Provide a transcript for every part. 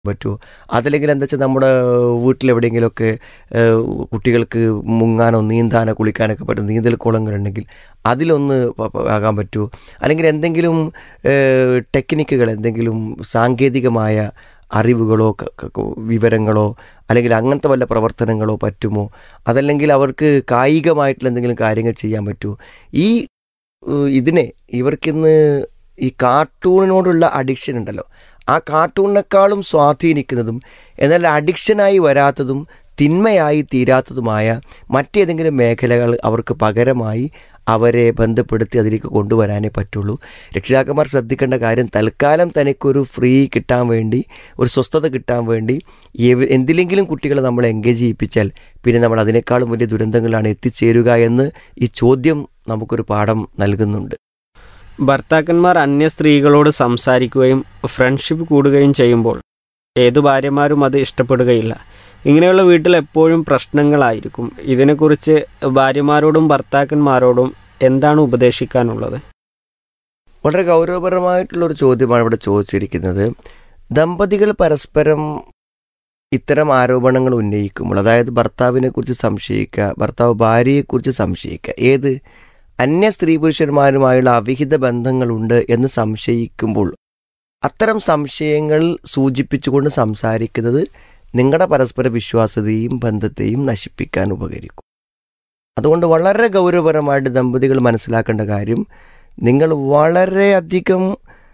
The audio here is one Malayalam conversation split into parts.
പറ്റുമോ അതല്ലെങ്കിൽ എന്താ വെച്ചാൽ നമ്മുടെ വീട്ടിലെവിടെയെങ്കിലുമൊക്കെ ഏഹ്, കുട്ടികൾക്ക് മുങ്ങാനോ നീന്താനോ കുളിക്കാനൊക്കെ പറ്റും നീന്തൽ കുളങ്ങളുണ്ടെങ്കിൽ അതിലൊന്ന് പ- പ- ആകാൻ പറ്റുമോ അല്ലെങ്കിൽ എന്തെങ്കിലും ഏഹ്, ടെക്നിക്കുകൾ എന്തെങ്കിലും സാങ്കേതികമായ അറിവുകളോ ക- ക- ക- വിവരങ്ങളോ അല്ലെങ്കിൽ അങ്ങനത്തെ വല്ല പ്രവർത്തനങ്ങളോ പറ്റുമോ അതല്ലെങ്കിൽ അവർക്ക് കായികമായിട്ടുള്ള എന്തെങ്കിലും കാര്യങ്ങൾ ചെയ്യാൻ പറ്റുമോ ഈ ഏഹ്, ഇതിനെ ഇവർക്കിന്ന് ഈ കാർട്ടൂണിനോടുള്ള അഡിക്ഷൻ ഉണ്ടല്ലോ ആ കാർട്ടൂണിനേക്കാളും സ്വാധീനിക്കുന്നതും എന്നാൽ അഡിക്ഷനായി വരാത്തതും തിന്മയായി തീരാത്തതുമായ മറ്റേതെങ്കിലും മേഖലകൾ അവർക്ക് പകരമായി അവരെ ബന്ധപ്പെടുത്തി അതിലേക്ക് കൊണ്ടുവരാനേ പറ്റുള്ളൂ രക്ഷിതാക്കന്മാർ ശ്രദ്ധിക്കേണ്ട കാര്യം തൽക്കാലം തനിക്കൊരു ഫ്രീ കിട്ടാൻ വേണ്ടി ഒരു സ്വസ്ഥത കിട്ടാൻ വേണ്ടി എവ- എന്തിലെങ്കിലും കുട്ടികളെ നമ്മൾ എൻഗേജ് ചെയ്യിപ്പിച്ചാൽ പിന്നെ നമ്മൾ അതിനേക്കാളും വലിയ ദുരന്തങ്ങളാണ് എത്തിച്ചേരുക എന്ന് ഈ ചോദ്യം നമുക്കൊരു പാഠം നൽകുന്നുണ്ട് ഭർത്താക്കന്മാർ അന്യ സ്ത്രീകളോട് സംസാരിക്കുകയും ഫ്രണ്ട്ഷിപ്പ് കൂടുകയും ചെയ്യുമ്പോൾ ഏതു ഭാര്യമാരും അത് ഇഷ്ടപ്പെടുകയില്ല ഇങ്ങനെയുള്ള വീട്ടിൽ എപ്പോഴും പ്രശ്നങ്ങളായിരിക്കും ഇതിനെക്കുറിച്ച് ഭാര്യമാരോടും ഭർത്താക്കന്മാരോടും എന്താണ് ഉപദേശിക്കാനുള്ളത് വളരെ ഗൗരവപരമായിട്ടുള്ളൊരു ചോദ്യമാണ് ഇവിടെ ചോദിച്ചിരിക്കുന്നത് ദമ്പതികൾ പരസ്പരം ഇത്തരം ആരോപണങ്ങൾ ഉന്നയിക്കുമ്പോൾ അതായത് ഭർത്താവിനെ കുറിച്ച് സംശയിക്കുക ഭർത്താവ് ഭാര്യയെക്കുറിച്ച് സംശയിക്കുക ഏത് അന്യ സ്ത്രീ പുരുഷന്മാരുമായുള്ള അവിഹിത ബന്ധങ്ങളുണ്ട് എന്ന് സംശയിക്കുമ്പോൾ അത്തരം സംശയങ്ങൾ സൂചിപ്പിച്ചുകൊണ്ട് സംസാരിക്കുന്നത് നിങ്ങളുടെ പരസ്പര വിശ്വാസതയും ബന്ധത്തെയും നശിപ്പിക്കാൻ ഉപകരിക്കും അതുകൊണ്ട് വളരെ ഗൗരവപരമായിട്ട് ദമ്പതികൾ മനസ്സിലാക്കേണ്ട കാര്യം നിങ്ങൾ വളരെയധികം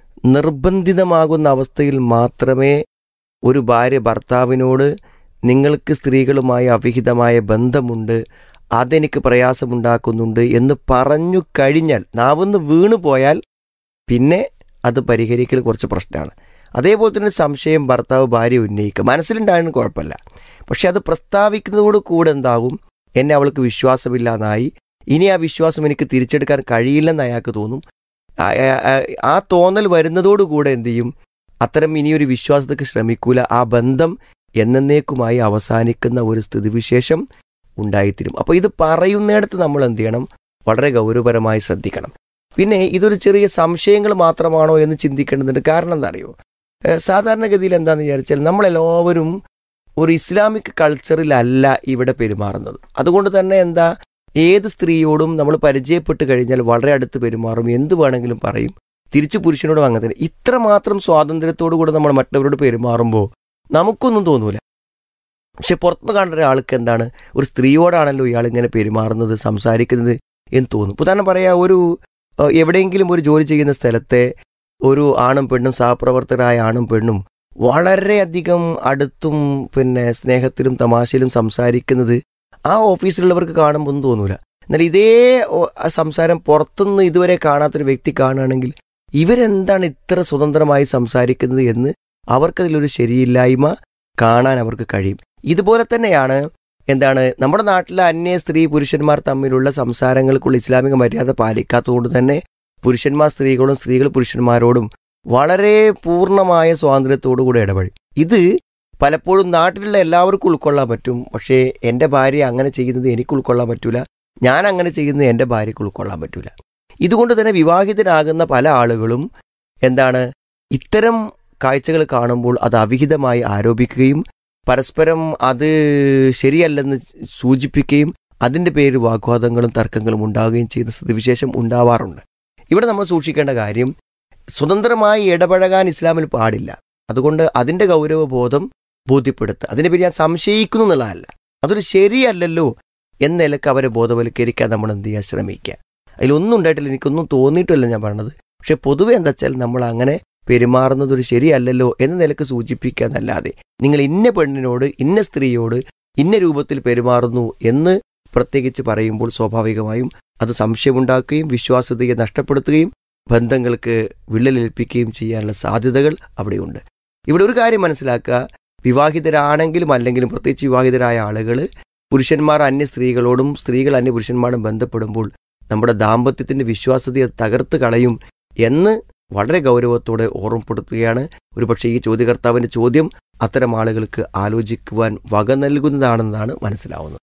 നിർബന്ധിതമാകുന്ന അവസ്ഥയിൽ മാത്രമേ ഒരു ഭാര്യ ഭർത്താവിനോട് നിങ്ങൾക്ക് സ്ത്രീകളുമായി അവിഹിതമായ ബന്ധമുണ്ട് അതെനിക്ക് പ്രയാസമുണ്ടാക്കുന്നുണ്ട് എന്ന് പറഞ്ഞു കഴിഞ്ഞാൽ നാവൊന്ന് വീണു പോയാൽ പിന്നെ അത് പരിഹരിക്കൽ കുറച്ച് പ്രശ്നമാണ് അതേപോലെ തന്നെ സംശയം ഭർത്താവ് ഭാര്യ ഉന്നയിക്കുക മനസ്സിലുണ്ടായാലും കുഴപ്പമില്ല പക്ഷെ അത് പ്രസ്താവിക്കുന്നതോട് കൂടെ എന്താകും എന്നെ അവൾക്ക് വിശ്വാസമില്ലാന്നായി ഇനി ആ വിശ്വാസം എനിക്ക് തിരിച്ചെടുക്കാൻ കഴിയില്ലെന്ന് അയാൾക്ക് തോന്നും ആ- ആ- ആ- ആ തോന്നൽ വരുന്നതോടുകൂടെ എന്ത് ചെയ്യും അത്തരം ഇനിയൊരു വിശ്വാസത്തേക്ക് ശ്രമിക്കൂല ആ ബന്ധം എന്നേക്കുമായി അവസാനിക്കുന്ന ഒരു സ്ഥിതിവിശേഷം ഉണ്ടായിത്തീരും അപ്പോൾ ഇത് പറയുന്നിടത്ത് നമ്മൾ എന്ത് ചെയ്യണം വളരെ ഗൗരവപരമായി ശ്രദ്ധിക്കണം പിന്നെ ഇതൊരു ചെറിയ സംശയങ്ങൾ മാത്രമാണോ എന്ന് ചിന്തിക്കേണ്ടതുണ്ട് കാരണം എന്താ അറിയോ ഏഹ് സാധാരണഗതിയിൽ എന്താണെന്ന് വിചാരിച്ചാൽ നമ്മളെല്ലാവരും ഒരു ഇസ്ലാമിക് കൾച്ചറിലല്ല ഇവിടെ പെരുമാറുന്നത് അതുകൊണ്ട് തന്നെ എന്താ ഏത് സ്ത്രീയോടും നമ്മൾ പരിചയപ്പെട്ട് കഴിഞ്ഞാൽ വളരെ അടുത്ത് പെരുമാറും എന്ത് വേണമെങ്കിലും പറയും തിരിച്ചു പുരുഷനോടും അങ്ങനെ തന്നെ ഇത്രമാത്രം സ്വാതന്ത്ര്യത്തോടു കൂടെ നമ്മൾ മറ്റവരോട് പെരുമാറുമ്പോൾ നമുക്കൊന്നും തോന്നൂല പക്ഷെ പുറത്ത് കാണുന്ന ഒരാൾക്ക് എന്താണ് ഒരു സ്ത്രീയോടാണല്ലോ ഇയാൾ ഇങ്ങനെ പെരുമാറുന്നത് സംസാരിക്കുന്നത് എന്ന് തോന്നും ഇപ്പൊ ഉദാഹരണം പറയാ ഒരു ഏഹ്, എവിടെയെങ്കിലും ഒരു ജോലി ചെയ്യുന്ന സ്ഥലത്തെ ഒരു ആണും പെണ്ണും സഹപ്രവർത്തകരായ ആണും പെണ്ണും വളരെയധികം അടുത്തും പിന്നെ സ്നേഹത്തിലും തമാശയിലും സംസാരിക്കുന്നത് ആ ഓഫീസിലുള്ളവർക്ക് കാണുമ്പോൾ ഒന്നും തോന്നൂല എന്നാൽ ഇതേ ഓ- ആ സംസാരം പുറത്തുനിന്ന് ഇതുവരെ കാണാത്തൊരു വ്യക്തി കാണുകയാണെങ്കിൽ ഇവരെന്താണ് ഇത്ര സ്വതന്ത്രമായി സംസാരിക്കുന്നത് എന്ന് അവർക്കതിലൊരു ശരിയില്ലായ്മ കാണാൻ അവർക്ക് കഴിയും ഇതുപോലെ തന്നെയാണ് എന്താണ് നമ്മുടെ നാട്ടിലെ അന്യ സ്ത്രീ പുരുഷന്മാർ തമ്മിലുള്ള സംസാരങ്ങൾക്കുള്ള ഇസ്ലാമിക മര്യാദ പാലിക്കാത്തതുകൊണ്ട് തന്നെ പുരുഷന്മാർ സ്ത്രീകളും സ്ത്രീകൾ പുരുഷന്മാരോടും വളരെ പൂർണ്ണമായ സ്വാതന്ത്ര്യത്തോടു കൂടെ ഇടപഴകും ഇത് പലപ്പോഴും നാട്ടിലുള്ള എല്ലാവർക്കും ഉൾക്കൊള്ളാൻ പറ്റും പക്ഷേ എൻ്റെ ഭാര്യ അങ്ങനെ ചെയ്യുന്നത് എനിക്ക് ഉൾക്കൊള്ളാൻ പറ്റൂല ഞാൻ അങ്ങനെ ചെയ്യുന്നത് എൻ്റെ ഭാര്യയ്ക്ക് ഉൾക്കൊള്ളാൻ പറ്റൂല ഇതുകൊണ്ട് തന്നെ വിവാഹിതരാകുന്ന പല ആളുകളും എന്താണ് ഇത്തരം കാഴ്ചകൾ കാണുമ്പോൾ അത് അവിഹിതമായി ആരോപിക്കുകയും പരസ്പരം അത് ശരിയല്ലെന്ന് സൂചിപ്പിക്കുകയും അതിൻ്റെ പേരിൽ വാഗ്വാദങ്ങളും തർക്കങ്ങളും ഉണ്ടാവുകയും ചെയ്യുന്ന സ്ഥിതിവിശേഷം ഉണ്ടാവാറുണ്ട് ഇവിടെ നമ്മൾ സൂക്ഷിക്കേണ്ട കാര്യം സ്വതന്ത്രമായി ഇടപഴകാൻ ഇസ്ലാമിൽ പാടില്ല അതുകൊണ്ട് അതിൻ്റെ ഗൗരവബോധം ബോധ്യപ്പെടുത്തുക അതിനെ പറ്റി ഞാൻ സംശയിക്കുന്നു എന്നുള്ളതല്ല അതൊരു ശരിയല്ലല്ലോ എന്ന നിലക്ക് അവരെ ബോധവൽക്കരിക്കാൻ നമ്മൾ എന്ത് ചെയ്യാൻ ശ്രമിക്കുക അതിലൊന്നും ഉണ്ടായിട്ടില്ല എനിക്കൊന്നും തോന്നിയിട്ടില്ല ഞാൻ പറഞ്ഞത് പക്ഷെ പൊതുവെ എന്താ വെച്ചാൽ നമ്മൾ അങ്ങനെ പെരുമാറുന്നത് ഒരു ശരിയല്ലല്ലോ എന്ന നിലക്ക് സൂചിപ്പിക്കുക എന്നല്ലാതെ നിങ്ങൾ ഇന്ന പെണ്ണിനോട് ഇന്ന സ്ത്രീയോട് ഇന്ന രൂപത്തിൽ പെരുമാറുന്നു എന്ന് പ്രത്യേകിച്ച് പറയുമ്പോൾ സ്വാഭാവികമായും അത് സംശയമുണ്ടാക്കുകയും വിശ്വാസ്യതയെ നഷ്ടപ്പെടുത്തുകയും ബന്ധങ്ങൾക്ക് വിള്ളലേൽപ്പിക്കുകയും ചെയ്യാനുള്ള സാധ്യതകൾ അവിടെയുണ്ട് ഇവിടെ ഒരു കാര്യം മനസ്സിലാക്കുക വിവാഹിതരാണെങ്കിലും അല്ലെങ്കിലും പ്രത്യേകിച്ച് വിവാഹിതരായ ആളുകൾ പുരുഷന്മാർ അന്യ സ്ത്രീകളോടും സ്ത്രീകൾ അന്യ പുരുഷന്മാരോടും ബന്ധപ്പെടുമ്പോൾ നമ്മുടെ ദാമ്പത്യത്തിന്റെ വിശ്വാസ്യതയെ തകർത്ത് കളയും എന്ന് വളരെ ഗൗരവത്തോടെ ഓർമ്മപ്പെടുത്തുകയാണ് ഒരുപക്ഷെ ഈ ചോദ്യകർത്താവിന്റെ ചോദ്യം അത്തരം ആളുകൾക്ക് ആലോചിക്കുവാൻ വക നൽകുന്നതാണെന്നാണ് മനസ്സിലാവുന്നത്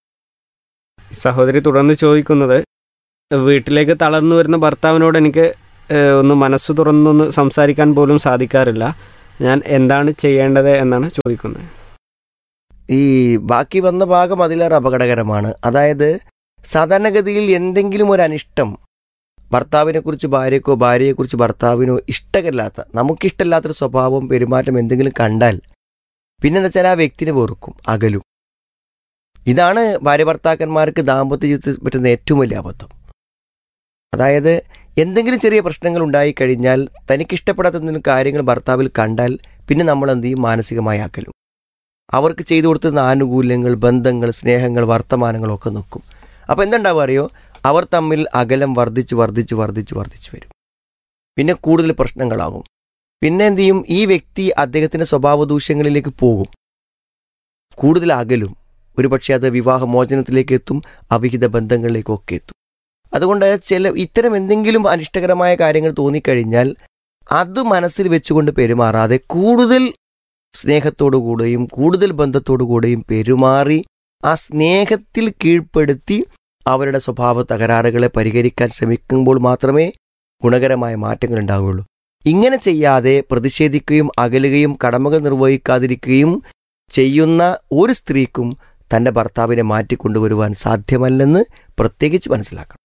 സഹോദരി തുടർന്ന് ചോദിക്കുന്നത് വീട്ടിലേക്ക് തളർന്നു വരുന്ന ഭർത്താവിനോട് എനിക്ക് ഏഹ്, ഒന്ന് മനസ്സ് തുറന്നൊന്ന് സംസാരിക്കാൻ പോലും സാധിക്കാറില്ല ഞാൻ എന്താണ് ചെയ്യേണ്ടത് എന്നാണ് ചോദിക്കുന്നത് ഈ ബാക്കി വന്ന ഭാഗം അതിലേറെ അപകടകരമാണ് അതായത് സാധാരണഗതിയിൽ എന്തെങ്കിലും ഒരു അനിഷ്ടം ഭർത്താവിനെ കുറിച്ച് ഭാര്യക്കോ ഭാര്യയെക്കുറിച്ച് ഭർത്താവിനോ ഇഷ്ടമില്ലാത്ത നമുക്കിഷ്ടമില്ലാത്തൊരു സ്വഭാവം പെരുമാറ്റം എന്തെങ്കിലും കണ്ടാൽ പിന്നെന്താ വെച്ചാൽ ആ വ്യക്തിനെ വെറുക്കും അകലും ഇതാണ് ഭാര്യ ഭർത്താക്കന്മാർക്ക് ദാമ്പത്യ ജീവിതത്തിൽ പറ്റുന്ന ഏറ്റവും വലിയ അബദ്ധം അതായത് എന്തെങ്കിലും ചെറിയ പ്രശ്നങ്ങൾ ഉണ്ടായിക്കഴിഞ്ഞാൽ തനിക്കിഷ്ടപ്പെടാത്ത എന്തെങ്കിലും കാര്യങ്ങൾ ഭർത്താവിൽ കണ്ടാൽ പിന്നെ നമ്മൾ എന്ത് ചെയ്യും മാനസികമായി അകലും അവർക്ക് ചെയ്തു കൊടുത്തുന്ന ആനുകൂല്യങ്ങൾ ബന്ധങ്ങൾ സ്നേഹങ്ങൾ വർത്തമാനങ്ങളൊക്കെ നിൽക്കും അപ്പോൾ എന്തുണ്ടാവുക അറിയോ അവർ തമ്മിൽ അകലം വർദ്ധിച്ച് വർദ്ധിച്ച് വർദ്ധിച്ച് വർദ്ധിച്ച് വരും പിന്നെ കൂടുതൽ പ്രശ്നങ്ങളാകും പിന്നെ എന്ത് ചെയ്യും ഈ വ്യക്തി അദ്ദേഹത്തിൻ്റെ സ്വഭാവ ദൂഷ്യങ്ങളിലേക്ക് പോകും കൂടുതൽ അകലും ഒരുപക്ഷെ അത് വിവാഹമോചനത്തിലേക്ക് എത്തും അവിഹിത ബന്ധങ്ങളിലേക്കൊക്കെ എത്തും അതുകൊണ്ട് ചില ഇത്തരം എന്തെങ്കിലും അനിഷ്ടകരമായ കാര്യങ്ങൾ തോന്നിക്കഴിഞ്ഞാൽ അത് മനസ്സിൽ വെച്ചുകൊണ്ട് പെരുമാറാതെ കൂടുതൽ സ്നേഹത്തോടു കൂടെയും കൂടുതൽ ബന്ധത്തോടു കൂടെയും പെരുമാറി ആ സ്നേഹത്തിൽ കീഴ്പ്പെടുത്തി അവരുടെ സ്വഭാവ തകരാറുകളെ പരിഹരിക്കാൻ ശ്രമിക്കുമ്പോൾ മാത്രമേ ഗുണകരമായ മാറ്റങ്ങൾ ഉണ്ടാവുകയുള്ളൂ ഇങ്ങനെ ചെയ്യാതെ പ്രതിഷേധിക്കുകയും അകലുകയും കടമകൾ നിർവഹിക്കാതിരിക്കുകയും ചെയ്യുന്ന ഒരു സ്ത്രീക്കും തന്റെ ഭർത്താവിനെ മാറ്റിക്കൊണ്ടുവരുവാൻ സാധ്യമല്ലെന്ന് പ്രത്യേകിച്ച് മനസ്സിലാക്കണം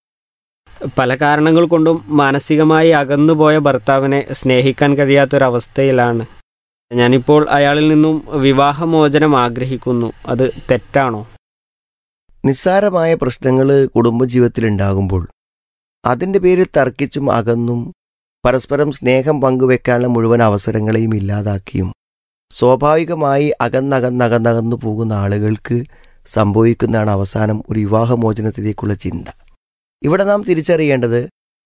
പല കാരണങ്ങൾ കൊണ്ടും മാനസികമായി അകന്നുപോയ ഭർത്താവിനെ സ്നേഹിക്കാൻ കഴിയാത്തൊരവസ്ഥയിലാണ് ഞാനിപ്പോൾ അയാളിൽ നിന്നും വിവാഹമോചനം ആഗ്രഹിക്കുന്നു അത് തെറ്റാണോ നിസ്സാരമായ പ്രശ്നങ്ങൾ കുടുംബജീവിതത്തിൽ ഉണ്ടാകുമ്പോൾ അതിൻ്റെ പേരിൽ തർക്കിച്ചും അകന്നും പരസ്പരം സ്നേഹം പങ്കുവെക്കാനുള്ള മുഴുവൻ അവസരങ്ങളെയും ഇല്ലാതാക്കിയും സ്വാഭാവികമായി അകന്നകന്നകന്നകന്നു പോകുന്ന ആളുകൾക്ക് സംഭവിക്കുന്നതാണ് അവസാനം ഒരു വിവാഹമോചനത്തിലേക്കുള്ള ചിന്ത ഇവിടെ നാം തിരിച്ചറിയേണ്ടത്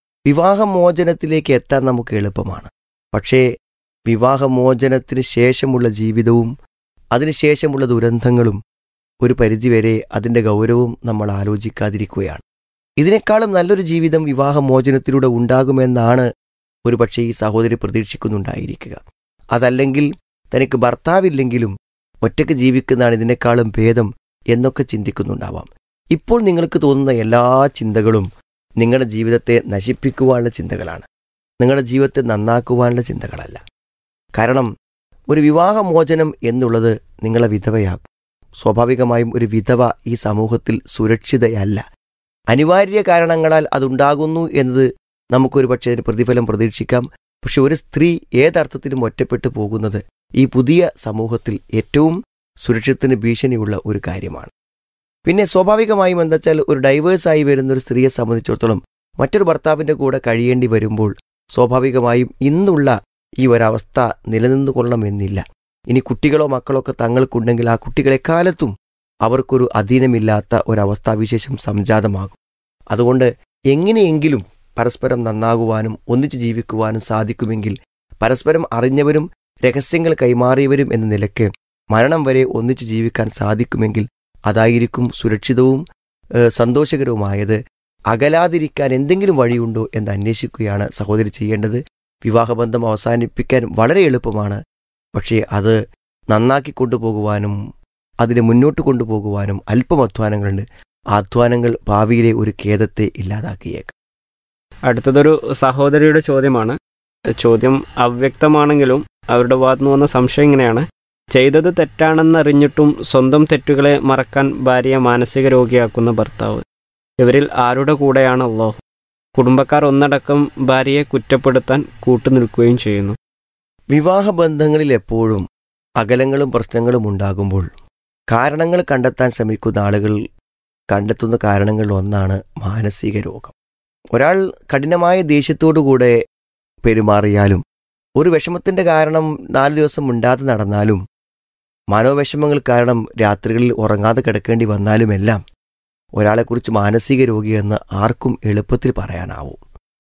വിവാഹമോചനത്തിലേക്ക് എത്താൻ നമുക്ക് എളുപ്പമാണ് പക്ഷേ വിവാഹമോചനത്തിന് ശേഷമുള്ള ജീവിതവും അതിനുശേഷമുള്ള ദുരന്തങ്ങളും ഒരു പരിധിവരെ അതിൻ്റെ ഗൗരവവും നമ്മൾ ആലോചിക്കാതിരിക്കുകയാണ് ഇതിനേക്കാളും നല്ലൊരു ജീവിതം വിവാഹമോചനത്തിലൂടെ ഉണ്ടാകുമെന്നാണ് ഒരുപക്ഷെ ഈ സഹോദരി പ്രതീക്ഷിക്കുന്നുണ്ടായിരിക്കുക അതല്ലെങ്കിൽ തനിക്ക് ഭർത്താവില്ലെങ്കിലും ഒറ്റയ്ക്ക് ജീവിക്കുന്നതാണ് ഇതിനേക്കാളും ഭേദം എന്നൊക്കെ ചിന്തിക്കുന്നുണ്ടാവാം ഇപ്പോൾ നിങ്ങൾക്ക് തോന്നുന്ന എല്ലാ ചിന്തകളും നിങ്ങളുടെ ജീവിതത്തെ നശിപ്പിക്കുവാനുള്ള ചിന്തകളാണ് നിങ്ങളുടെ ജീവിതത്തെ നന്നാക്കുവാനുള്ള ചിന്തകളല്ല കാരണം ഒരു വിവാഹമോചനം എന്നുള്ളത് നിങ്ങളെ വിധവയാക്കും സ്വാഭാവികമായും ഒരു വിധവ ഈ സമൂഹത്തിൽ സുരക്ഷിതയല്ല അനിവാര്യ കാരണങ്ങളാൽ അതുണ്ടാകുന്നു എന്നത് നമുക്കൊരു പക്ഷേ അതിന് പ്രതിഫലം പ്രതീക്ഷിക്കാം പക്ഷെ ഒരു സ്ത്രീ ഏതർത്ഥത്തിലും ഒറ്റപ്പെട്ടു പോകുന്നത് ഈ പുതിയ സമൂഹത്തിൽ ഏറ്റവും സുരക്ഷിതത്തിന് ഭീഷണിയുള്ള ഒരു കാര്യമാണ് പിന്നെ സ്വാഭാവികമായും എന്താ വെച്ചാൽ ഒരു ഡൈവേഴ്സായി വരുന്ന ഒരു സ്ത്രീയെ സംബന്ധിച്ചിടത്തോളം മറ്റൊരു ഭർത്താവിൻ്റെ കൂടെ കഴിയേണ്ടി വരുമ്പോൾ സ്വാഭാവികമായും ഇന്നുള്ള ഈ ഒരവസ്ഥ നിലനിന്നു കൊള്ളണമെന്നില്ല ഇനി കുട്ടികളോ മക്കളോ ഒക്കെ തങ്ങൾക്കുണ്ടെങ്കിൽ ആ കുട്ടികളെക്കാലത്തും അവർക്കൊരു അധീനമില്ലാത്ത ഒരവസ്ഥാവിശേഷം സംജാതമാകും അതുകൊണ്ട് എങ്ങനെയെങ്കിലും പരസ്പരം നന്നാകുവാനും ഒന്നിച്ചു ജീവിക്കുവാനും സാധിക്കുമെങ്കിൽ പരസ്പരം അറിഞ്ഞവരും രഹസ്യങ്ങൾ കൈമാറിയവരും എന്ന നിലയ്ക്ക് മരണം വരെ ഒന്നിച്ചു ജീവിക്കാൻ സാധിക്കുമെങ്കിൽ അതായിരിക്കും സുരക്ഷിതവും ഏഹ്, സന്തോഷകരവുമായത് അകലാതിരിക്കാൻ എന്തെങ്കിലും വഴിയുണ്ടോ എന്ന് അന്വേഷിക്കുകയാണ് സഹോദരി ചെയ്യേണ്ടത് വിവാഹബന്ധം അവസാനിപ്പിക്കാൻ വളരെ എളുപ്പമാണ് പക്ഷേ അത് നന്നാക്കി കൊണ്ടുപോകുവാനും അതിനെ മുന്നോട്ട് കൊണ്ടുപോകുവാനും അല്പം അധ്വാനങ്ങളുണ്ട് ആ അധ്വാനങ്ങൾ ഭാവിയിലെ ഒരു ഖേദത്തെ ഇല്ലാതാക്കിയേക്കാം അടുത്തതൊരു സഹോദരിയുടെ ചോദ്യമാണ് ചോദ്യം അവ്യക്തമാണെങ്കിലും അവരുടെ ഭാഗത്തുനിന്ന് വന്ന സംശയം ഇങ്ങനെയാണ് ചെയ്തത് തെറ്റാണെന്നറിഞ്ഞിട്ടും സ്വന്തം തെറ്റുകളെ മറക്കാൻ ഭാര്യയെ മാനസിക രോഗിയാക്കുന്ന ഭർത്താവ് ഇവരിൽ ആരുടെ കൂടെയാണ് അള്ളാഹു കുടുംബക്കാർ ഒന്നടക്കം ഭാര്യയെ കുറ്റപ്പെടുത്താൻ കൂട്ടുനിൽക്കുകയും ചെയ്യുന്നു വിവാഹബന്ധങ്ങളിൽ എപ്പോഴും അകലങ്ങളും പ്രശ്നങ്ങളും ഉണ്ടാകുമ്പോൾ കാരണങ്ങൾ കണ്ടെത്താൻ ശ്രമിക്കുന്ന ആളുകൾ കണ്ടെത്തുന്ന കാരണങ്ങളിൽ ഒന്നാണ് മാനസിക രോഗം ഒരാൾ കഠിനമായ ദേഷ്യത്തോടുകൂടെ പെരുമാറിയാലും ഒരു വിഷമത്തിൻ്റെ കാരണം നാല് ദിവസം മിണ്ടാതെ നടന്നാലും മനോവിഷമങ്ങൾ കാരണം രാത്രികളിൽ ഉറങ്ങാതെ കിടക്കേണ്ടി വന്നാലുമെല്ലാം ഒരാളെക്കുറിച്ച് മാനസിക രോഗിയെന്ന് ആർക്കും എളുപ്പത്തിൽ പറയാനാവും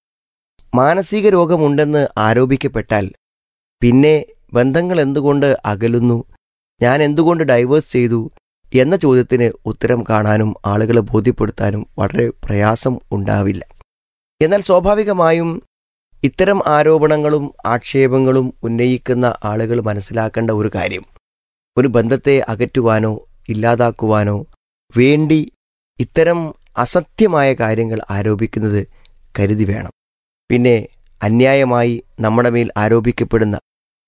മാനസിക രോഗമുണ്ടെന്ന് ആരോപിക്കപ്പെട്ടാൽ പിന്നെ ബന്ധങ്ങൾ എന്തുകൊണ്ട് അകലുന്നു ഞാൻ എന്തുകൊണ്ട് ഡൈവേഴ്സ് ചെയ്തു എന്ന ചോദ്യത്തിന് ഉത്തരം കാണാനും ആളുകളെ ബോധ്യപ്പെടുത്താനും വളരെ പ്രയാസം ഉണ്ടാവില്ല എന്നാൽ സ്വാഭാവികമായും ഇത്തരം ആരോപണങ്ങളും ആക്ഷേപങ്ങളും ഉന്നയിക്കുന്ന ആളുകൾ മനസ്സിലാക്കേണ്ട ഒരു കാര്യം ഒരു ബന്ധത്തെ അകറ്റുവാനോ ഇല്ലാതാക്കുവാനോ വേണ്ടി ഇത്തരം അസത്യമായ കാര്യങ്ങൾ ആരോപിക്കുന്നത് കരുതി വേണം പിന്നെ അന്യായമായി നമ്മുടെ മേൽ ആരോപിക്കപ്പെടുന്ന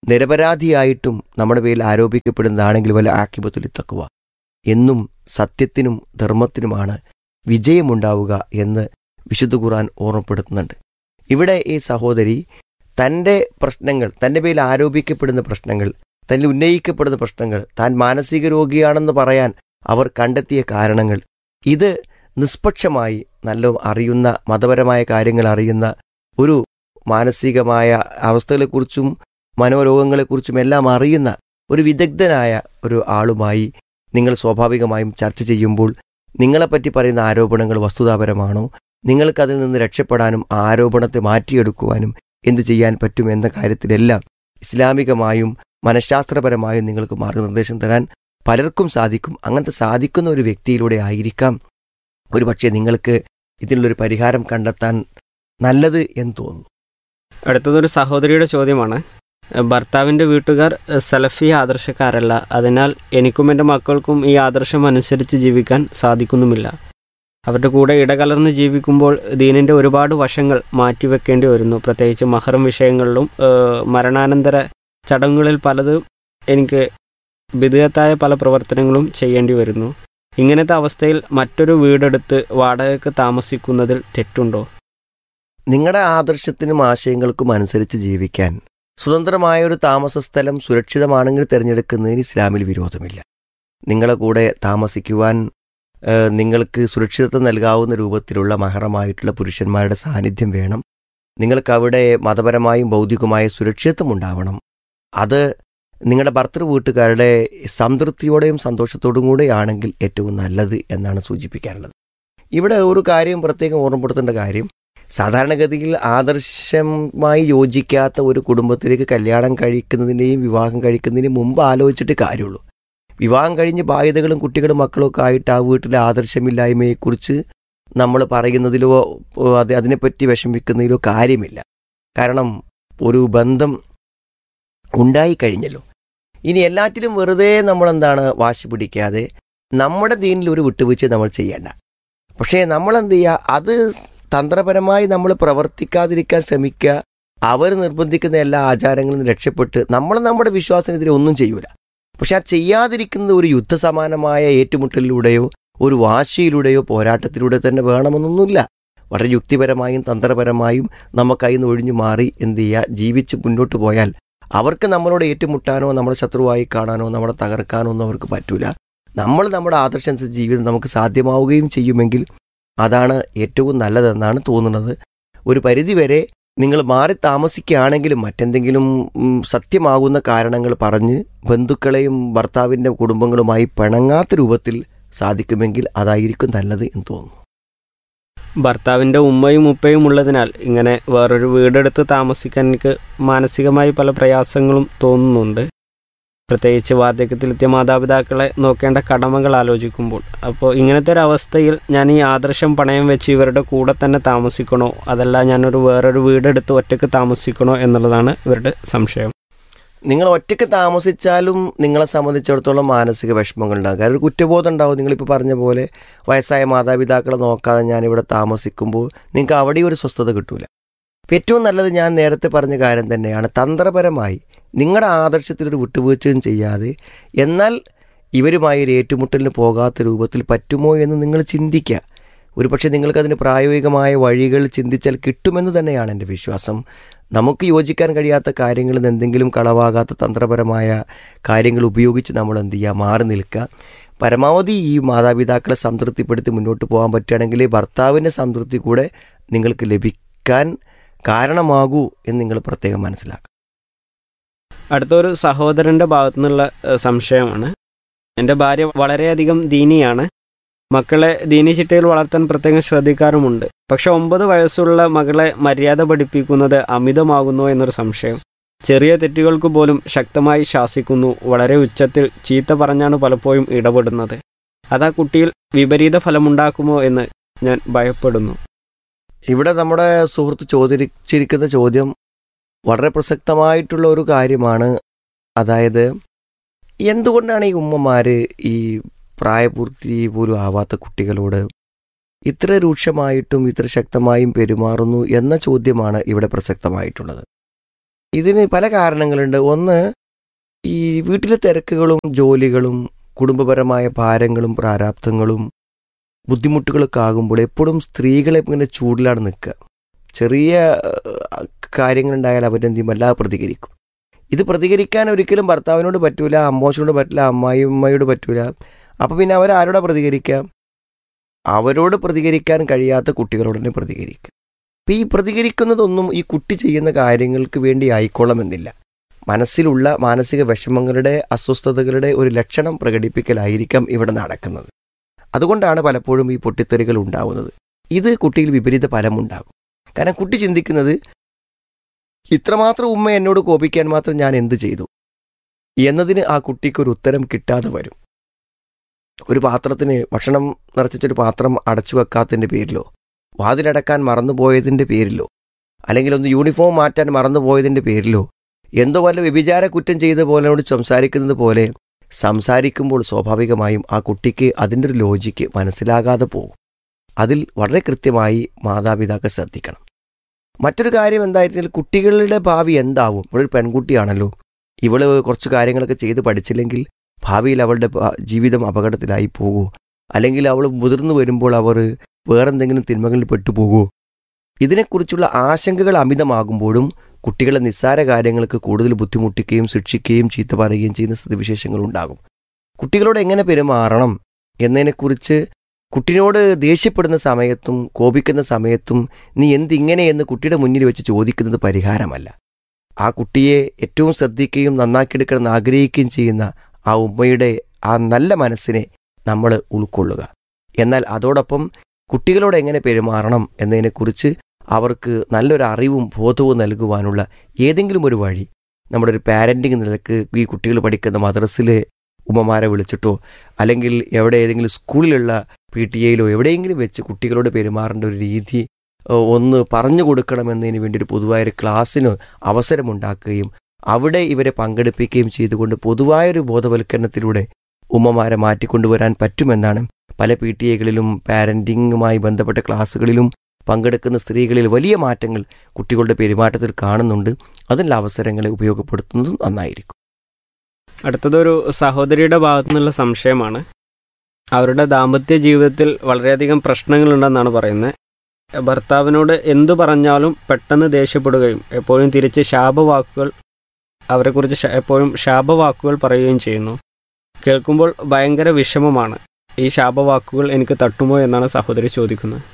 നിരപരാധിയായിട്ടും നമ്മുടെ പേരിൽ ആരോപിക്കപ്പെടുന്നതാണെങ്കിൽ വല്ല ആക്കിബത്തുലി തക്കുവ എന്നും സത്യത്തിനും ധർമ്മത്തിനുമാണ് വിജയമുണ്ടാവുക എന്ന് വിശുദ്ധ ഖുർആൻ ഓർമ്മപ്പെടുത്തുന്നുണ്ട് ഇവിടെ ഈ സഹോദരി തൻ്റെ പ്രശ്നങ്ങൾ തൻ്റെ പേരിൽ ആരോപിക്കപ്പെടുന്ന പ്രശ്നങ്ങൾ തന്നിൽ ഉന്നയിക്കപ്പെടുന്ന പ്രശ്നങ്ങൾ താൻ മാനസിക രോഗിയാണെന്ന് പറയാൻ അവർ കണ്ടെത്തിയ കാരണങ്ങൾ ഇത് നിഷ്പക്ഷമായി നല്ല അറിയുന്ന മതപരമായ കാര്യങ്ങൾ അറിയുന്ന ഒരു മാനസികമായ അവസ്ഥകളെക്കുറിച്ചും മനോരോഗങ്ങളെക്കുറിച്ചും എല്ലാം അറിയുന്ന ഒരു വിദഗ്ധനായ ഒരു ആളുമായി നിങ്ങൾ സ്വാഭാവികമായും ചർച്ച ചെയ്യുമ്പോൾ നിങ്ങളെപ്പറ്റി പറയുന്ന ആരോപണങ്ങൾ വസ്തുതാപരമാണോ നിങ്ങൾക്കതിൽ നിന്ന് രക്ഷപ്പെടാനും ആ ആരോപണത്തെ മാറ്റിയെടുക്കുവാനും എന്തു ചെയ്യാൻ പറ്റും എന്ന കാര്യത്തിലെല്ലാം ഇസ്ലാമികമായും മനഃശാസ്ത്രപരമായും നിങ്ങൾക്ക് മാർഗനിർദ്ദേശം തരാൻ പലർക്കും സാധിക്കും അങ്ങനത്തെ സാധിക്കുന്ന ഒരു വ്യക്തിയിലൂടെ ആയിരിക്കാം ഒരുപക്ഷെ നിങ്ങൾക്ക് ഇതിനുള്ളൊരു പരിഹാരം കണ്ടെത്താൻ നല്ലത് എന്ന് തോന്നുന്നു അടുത്തതൊരു സഹോദരിയുടെ ചോദ്യമാണ് ഭർത്താവിൻ്റെ വീട്ടുകാർ സലഫി ആദർശക്കാരല്ല അതിനാൽ എനിക്കും എൻ്റെ മക്കൾക്കും ഈ ആദർശം അനുസരിച്ച് ജീവിക്കാൻ സാധിക്കുന്നുമില്ല അവരുടെ കൂടെ ഇടകലർന്ന് ജീവിക്കുമ്പോൾ ദീനിൻ്റെ ഒരുപാട് വശങ്ങൾ മാറ്റിവെക്കേണ്ടി വരുന്നു പ്രത്യേകിച്ച് മഹറം വിഷയങ്ങളിലും ഏഹ്, മരണാനന്തര ചടങ്ങുകളിൽ പലതും എനിക്ക് വിധേയത്തായ പല പ്രവർത്തനങ്ങളും ചെയ്യേണ്ടി വരുന്നു ഇങ്ങനത്തെ അവസ്ഥയിൽ മറ്റൊരു വീടെടുത്ത് വാടകയ്ക്ക് താമസിക്കുന്നതിൽ തെറ്റുണ്ടോ നിങ്ങളുടെ ആദർശത്തിനും ആശയങ്ങൾക്കും അനുസരിച്ച് ജീവിക്കാൻ സ്വതന്ത്രമായ ഒരു താമസ സ്ഥലം സുരക്ഷിതമാണെങ്കിൽ തിരഞ്ഞെടുക്കുന്നതിന് ഇസ്ലാമിൽ വിരോധമില്ല നിങ്ങളെ കൂടെ താമസിക്കുവാൻ ഏഹ്, നിങ്ങൾക്ക് സുരക്ഷിതത്വം നൽകാവുന്ന രൂപത്തിലുള്ള മഹറമായിട്ടുള്ള പുരുഷന്മാരുടെ സാന്നിധ്യം വേണം നിങ്ങൾക്ക് അവിടെ മതപരമായും ഭൗതികമായ സുരക്ഷിതത്വം ഉണ്ടാവണം അത് നിങ്ങളുടെ ഭർത്തൃ വീട്ടുകാരുടെ സംതൃപ്തിയോടെയും സന്തോഷത്തോടും കൂടെ ആണെങ്കിൽ ഏറ്റവും നല്ലത് എന്നാണ് സൂചിപ്പിക്കാനുള്ളത് ഇവിടെ ഒരു കാര്യം പ്രത്യേകം ഓർമ്മപ്പെടുത്തേണ്ട കാര്യം സാധാരണഗതിയിൽ ആദർശമായി യോജിക്കാത്ത ഒരു കുടുംബത്തിലേക്ക് കല്യാണം കഴിക്കുന്നതിൻ്റെയും വിവാഹം കഴിക്കുന്നതിനും മുമ്പ് ആലോചിച്ചിട്ട് കാര്യമുള്ളൂ വിവാഹം കഴിഞ്ഞ് ബാധ്യതകളും കുട്ടികളും മക്കളും ഒക്കെ ആയിട്ട് ആ വീട്ടിലെ ആദർശമില്ലായ്മയെക്കുറിച്ച് നമ്മൾ പറയുന്നതിലോ ഓ, അത് അതിനെപ്പറ്റി വിഷമിക്കുന്നതിലോ കാര്യമില്ല കാരണം ഒരു ബന്ധം ഉണ്ടായിക്കഴിഞ്ഞല്ലോ ഇനി എല്ലാറ്റിലും വെറുതെ നമ്മൾ എന്താണ് വാശി പിടിക്കാതെ നമ്മുടെ ദീനിൽ ഒരു വിട്ടുവീഴ്ച നമ്മൾ ചെയ്യേണ്ട പക്ഷേ നമ്മൾ എന്ത് ചെയ്യുക അത് തന്ത്രപരമായി നമ്മൾ പ്രവർത്തിക്കാതിരിക്കാൻ ശ്രമിക്കുക അവർ നിർബന്ധിക്കുന്ന എല്ലാ ആചാരങ്ങളിൽ നിന്ന് രക്ഷപ്പെട്ട് നമ്മൾ നമ്മുടെ വിശ്വാസത്തിനെതിരെ ഒന്നും ചെയ്യൂല പക്ഷെ ആ ചെയ്യാതിരിക്കുന്നത് ഒരു യുദ്ധസമാനമായ ഏറ്റുമുട്ടലിലൂടെയോ ഒരു വാശിയിലൂടെയോ പോരാട്ടത്തിലൂടെ തന്നെ വേണമെന്നൊന്നുമില്ല വളരെ യുക്തിപരമായും തന്ത്രപരമായും നമുക്കതിൽ നിന്ന് ഒഴിഞ്ഞു മാറി എന്ത് ചെയ്യുക ജീവിച്ച് മുന്നോട്ട് പോയാൽ അവർക്ക് നമ്മളോട് ഏറ്റുമുട്ടാനോ നമ്മളെ ശത്രുവായി കാണാനോ നമ്മളെ തകർക്കാനോ ഒന്നും അവർക്ക് പറ്റൂല നമ്മൾ നമ്മുടെ ആദർശാനുസരിച്ച് ജീവിതം നമുക്ക് സാധ്യമാവുകയും ചെയ്യുമെങ്കിൽ അതാണ് ഏറ്റവും നല്ലതെന്നാണ് തോന്നുന്നത് ഒരു പരിധിവരെ നിങ്ങൾ മാറി താമസിക്കുകയാണെങ്കിലും മറ്റെന്തെങ്കിലും ഉം, സത്യമാകുന്ന കാരണങ്ങൾ പറഞ്ഞ് ബന്ധുക്കളെയും ഭർത്താവിൻ്റെ കുടുംബങ്ങളുമായി പിണങ്ങാത്ത രൂപത്തിൽ സാധിക്കുമെങ്കിൽ അതായിരിക്കും നല്ലത് എന്ന് തോന്നുന്നു ഭർത്താവിൻ്റെ ഉമ്മയും ഉപ്പയും ഉള്ളതിനാൽ ഇങ്ങനെ വേറൊരു വീടെടുത്ത് താമസിക്കാൻ എനിക്ക് മാനസികമായി പല പ്രയാസങ്ങളും തോന്നുന്നുണ്ട് പ്രത്യേകിച്ച് വാർദ്ധക്യത്തിലെത്തിയ മാതാപിതാക്കളെ നോക്കേണ്ട കടമകൾ ആലോചിക്കുമ്പോൾ അപ്പോൾ ഇങ്ങനത്തെ ഒരു അവസ്ഥയിൽ ഞാൻ ഈ ആദർശം പണയം വെച്ച് ഇവരുടെ കൂടെ തന്നെ താമസിക്കണോ അതല്ല ഞാനൊരു വേറൊരു വീടെടുത്ത് ഒറ്റയ്ക്ക് താമസിക്കണോ എന്നുള്ളതാണ് ഇവരുടെ സംശയം നിങ്ങൾ ഒറ്റയ്ക്ക് താമസിച്ചാലും നിങ്ങളെ സംബന്ധിച്ചിടത്തോളം മാനസിക വിഷമങ്ങൾ ഉണ്ടാകും കാരണം ഒരു കുറ്റബോധം ഉണ്ടാവും നിങ്ങളിപ്പോൾ പറഞ്ഞ പോലെ വയസ്സായ മാതാപിതാക്കളെ നോക്കാതെ ഞാനിവിടെ താമസിക്കുമ്പോൾ നിങ്ങൾക്ക് അവിടെ ഒരു സ്വസ്ഥത കിട്ടൂല അപ്പം ഏറ്റവും നല്ലത് ഞാൻ നേരത്തെ പറഞ്ഞ കാര്യം തന്നെയാണ് തന്ത്രപരമായി നിങ്ങളുടെ ആദർശത്തിലൊരു വിട്ടുവീഴ്ചയും ചെയ്യാതെ എന്നാൽ ഇവരുമായി ഒരു ഏറ്റുമുട്ടലിന് പോകാത്ത രൂപത്തിൽ പറ്റുമോ എന്ന് നിങ്ങൾ ചിന്തിക്കുക ഒരുപക്ഷെ നിങ്ങൾക്കതിന് പ്രായോഗികമായ വഴികൾ ചിന്തിച്ചാൽ കിട്ടുമെന്ന് തന്നെയാണ് എൻ്റെ വിശ്വാസം നമുക്ക് യോജിക്കാൻ കഴിയാത്ത കാര്യങ്ങളിൽ നിന്ന് എന്തെങ്കിലും കളവാകാത്ത തന്ത്രപരമായ കാര്യങ്ങൾ ഉപയോഗിച്ച് നമ്മൾ എന്ത് ചെയ്യുക മാറി നിൽക്കുക പരമാവധി ഈ മാതാപിതാക്കളെ സംതൃപ്തിപ്പെടുത്തി മുന്നോട്ട് പോകാൻ പറ്റുകയാണെങ്കിൽ ഭർത്താവിൻ്റെ സംതൃപ്തി കൂടെ നിങ്ങൾക്ക് ലഭിക്കാൻ കാരണമാകൂ എന്ന് നിങ്ങൾ പ്രത്യേകം മനസ്സിലാക്കുക അടുത്തൊരു സഹോദരൻ്റെ ഭാഗത്തു നിന്നുള്ള ഏഹ്, സംശയമാണ് എൻ്റെ ഭാര്യ വളരെയധികം ദീനിയാണ് മക്കളെ ദീനി ചിട്ടയിൽ വളർത്താൻ പ്രത്യേകം ശ്രദ്ധിക്കാറുമുണ്ട് പക്ഷെ ഒമ്പത് വയസ്സുള്ള മകളെ മര്യാദ പഠിപ്പിക്കുന്നത് അമിതമാകുന്നു എന്നൊരു സംശയം ചെറിയ തെറ്റുകൾക്ക് പോലും ശക്തമായി ശാസിക്കുന്നു വളരെ ഉച്ചത്തിൽ ചീത്ത പറഞ്ഞാണ് പലപ്പോഴും ഇടപെടുന്നത് അത് ആ കുട്ടിയിൽ വിപരീത ഫലമുണ്ടാക്കുമോ എന്ന് ഞാൻ ഭയപ്പെടുന്നു ഇവിടെ നമ്മുടെ സുഹൃത്ത് ചോദിച്ചിരിക്കുന്ന ചോദ്യം വളരെ പ്രസക്തമായിട്ടുള്ള ഒരു കാര്യമാണ് അതായത് എന്തുകൊണ്ടാണ് ഈ ഉമ്മമാർ ഈ പ്രായപൂർത്തി പോലും ആവാത്ത കുട്ടികളോട് ഇത്ര രൂക്ഷമായിട്ടും ഇത്ര ശക്തമായും പെരുമാറുന്നു എന്ന ചോദ്യമാണ് ഇവിടെ പ്രസക്തമായിട്ടുള്ളത് ഇതിന് പല കാരണങ്ങളുണ്ട് ഒന്ന് ഈ വീട്ടിലെ തിരക്കുകളും ജോലികളും കുടുംബപരമായ ഭാരങ്ങളും പ്രാരാബ്ധങ്ങളും ബുദ്ധിമുട്ടുകളൊക്കെ ആകുമ്പോൾ എപ്പോഴും സ്ത്രീകളെ ഇങ്ങനെ ചൂടിലാണ് നിൽക്കുക ചെറിയ ഏഹ്, കാര്യങ്ങളുണ്ടായാൽ അവരെന്ത് ചെയ്യും വല്ലാതെ പ്രതികരിക്കും ഇത് പ്രതികരിക്കാൻ ഒരിക്കലും ഭർത്താവിനോട് പറ്റൂല അമ്മോശനോട് പറ്റില്ല അമ്മായിമ്മയോട് പറ്റൂല അപ്പം പിന്നെ അവരാരോടാ പ്രതികരിക്കാം അവരോട് പ്രതികരിക്കാൻ കഴിയാത്ത കുട്ടികളോട് തന്നെ പ്രതികരിക്കുക അപ്പം ഈ പ്രതികരിക്കുന്നതൊന്നും ഈ കുട്ടി ചെയ്യുന്ന കാര്യങ്ങൾക്ക് വേണ്ടി ആയിക്കോളമെന്നില്ല മനസ്സിലുള്ള മാനസിക വിഷമങ്ങളുടെ അസ്വസ്ഥതകളുടെ ഒരു ലക്ഷണം പ്രകടിപ്പിക്കലായിരിക്കാം ഇവിടെ നടക്കുന്നത് അതുകൊണ്ടാണ് പലപ്പോഴും ഈ പൊട്ടിത്തെറികൾ ഉണ്ടാവുന്നത് ഇത് കുട്ടിയിൽ വിപരീത ഫലമുണ്ടാകും കാരണം കുട്ടി ചിന്തിക്കുന്നത് ഇത്രമാത്രം ഉമ്മ എന്നോട് കോപിക്കാൻ മാത്രം ഞാൻ എന്ത് ചെയ്തു എന്നതിന് ആ കുട്ടിക്ക് ഒരു ഉത്തരം കിട്ടാതെ വരും ഒരു പാത്രത്തിന് ഭക്ഷണം നിറച്ചിട്ടൊരു പാത്രം അടച്ചു വെക്കാത്തതിൻ്റെ പേരിലോ വാതിലടക്കാൻ മറന്നുപോയതിൻ്റെ പേരിലോ അല്ലെങ്കിൽ ഒന്ന് യൂണിഫോം മാറ്റാൻ മറന്നുപോയതിൻ്റെ പേരിലോ എന്തോ വല്ല വ്യഭിചാര കുറ്റം ചെയ്ത പോലെയോട് സംസാരിക്കുന്നത് പോലെ സംസാരിക്കുമ്പോൾ സ്വാഭാവികമായും ആ കുട്ടിക്ക് അതിൻ്റെ ഒരു ലോജിക്ക് മനസ്സിലാകാതെ പോകും അതിൽ വളരെ കൃത്യമായി മാതാപിതാക്കൾ ശ്രദ്ധിക്കണം മറ്റൊരു കാര്യം എന്തായിരുന്നാൽ കുട്ടികളുടെ ഭാവി എന്താവും ഇവളൊരു പെൺകുട്ടിയാണല്ലോ ഇവള് കുറച്ച് കാര്യങ്ങളൊക്കെ ചെയ്ത് പഠിച്ചില്ലെങ്കിൽ ഭാവിയിൽ അവളുടെ ഭ- ജീവിതം അപകടത്തിലായി പോകുമോ അല്ലെങ്കിൽ അവൾ മുതിർന്നു വരുമ്പോൾ അവർ വേറെന്തെങ്കിലും തിന്മകളിൽ പെട്ടുപോകുമോ ഇതിനെക്കുറിച്ചുള്ള ആശങ്കകൾ അമിതമാകുമ്പോഴും കുട്ടികളെ നിസ്സാര കാര്യങ്ങൾക്ക് കൂടുതൽ ബുദ്ധിമുട്ടിക്കുകയും ശിക്ഷിക്കുകയും ചീത്ത പറയുകയും ചെയ്യുന്ന സ്ഥിതിവിശേഷങ്ങൾ ഉണ്ടാകും കുട്ടികളോട് എങ്ങനെ പെരുമാറണം എന്നതിനെക്കുറിച്ച് കുട്ടിനോട് ദേഷ്യപ്പെടുന്ന സമയത്തും കോപിക്കുന്ന സമയത്തും നീ എന്തിങ്ങനെ എന്ന് കുട്ടിയുടെ മുന്നിൽ വെച്ച് ചോദിക്കുന്നത് പരിഹാരമല്ല ആ കുട്ടിയെ ഏറ്റവും ശ്രദ്ധിക്കുകയും നന്നാക്കിയെടുക്കണം ആഗ്രഹിക്കുകയും ചെയ്യുന്ന ആ ഉമ്മയുടെ ആ നല്ല മനസ്സിനെ നമ്മൾ ഉൾക്കൊള്ളുക എന്നാൽ അതോടൊപ്പം കുട്ടികളോട് എങ്ങനെ പെരുമാറണം എന്നതിനെക്കുറിച്ച് അവർക്ക് നല്ലൊരു അറിവും ബോധവും നൽകുവാനുള്ള ഏതെങ്കിലും ഒരു വഴി നമ്മുടെ ഒരു പാരൻറ്റിങ് നിലക്ക് ഈ കുട്ടികൾ പഠിക്കുന്ന മദ്രസിലെ ഉമ്മമാരെ വിളിച്ചിട്ടോ അല്ലെങ്കിൽ എവിടെ ഏതെങ്കിലും സ്കൂളിലുള്ള പി ടി എയിലോ എവിടെയെങ്കിലും വെച്ച് കുട്ടികളോട് പെരുമാറേണ്ട ഒരു രീതി ഏഹ്, ഒന്ന് പറഞ്ഞു കൊടുക്കണമെന്നതിന് വേണ്ടി ഒരു പൊതുവായൊരു ക്ലാസ്സിന് അവസരമുണ്ടാക്കുകയും അവിടെ ഇവരെ പങ്കെടുപ്പിക്കുകയും ചെയ്തുകൊണ്ട് പൊതുവായൊരു ബോധവൽക്കരണത്തിലൂടെ ഉമ്മമാരെ മാറ്റിക്കൊണ്ടുവരാൻ പറ്റുമെന്നാണ് പല പി ടി എകളിലും പാരൻറ്റിങ്ങുമായി ബന്ധപ്പെട്ട ക്ലാസ്സുകളിലും പങ്കെടുക്കുന്ന സ്ത്രീകളിൽ വലിയ മാറ്റങ്ങൾ കുട്ടികളുടെ പെരുമാറ്റത്തിൽ കാണുന്നുണ്ട് അതിനുള്ള അവസരങ്ങളെ ഉപയോഗപ്പെടുത്തുന്നതും നന്നായിരിക്കും അടുത്തതൊരു സഹോദരിയുടെ ഭാഗത്തു നിന്നുള്ള സംശയമാണ് അവരുടെ ദാമ്പത്യ ജീവിതത്തിൽ വളരെയധികം പ്രശ്നങ്ങളുണ്ടെന്നാണ് പറയുന്നത് ഭർത്താവിനോട് എന്തു പറഞ്ഞാലും പെട്ടെന്ന് ദേഷ്യപ്പെടുകയും എപ്പോഴും തിരിച്ച് ശാപവാക്കുകൾ അവരെക്കുറിച്ച് ശ- എപ്പോഴും ശാപവാക്കുകൾ പറയുകയും ചെയ്യുന്നു കേൾക്കുമ്പോൾ ഭയങ്കര വിഷമമാണ് ഈ ശാപവാക്കുകൾ എനിക്ക് തട്ടുമോ എന്നാണ് സഹോദരി ചോദിക്കുന്നത്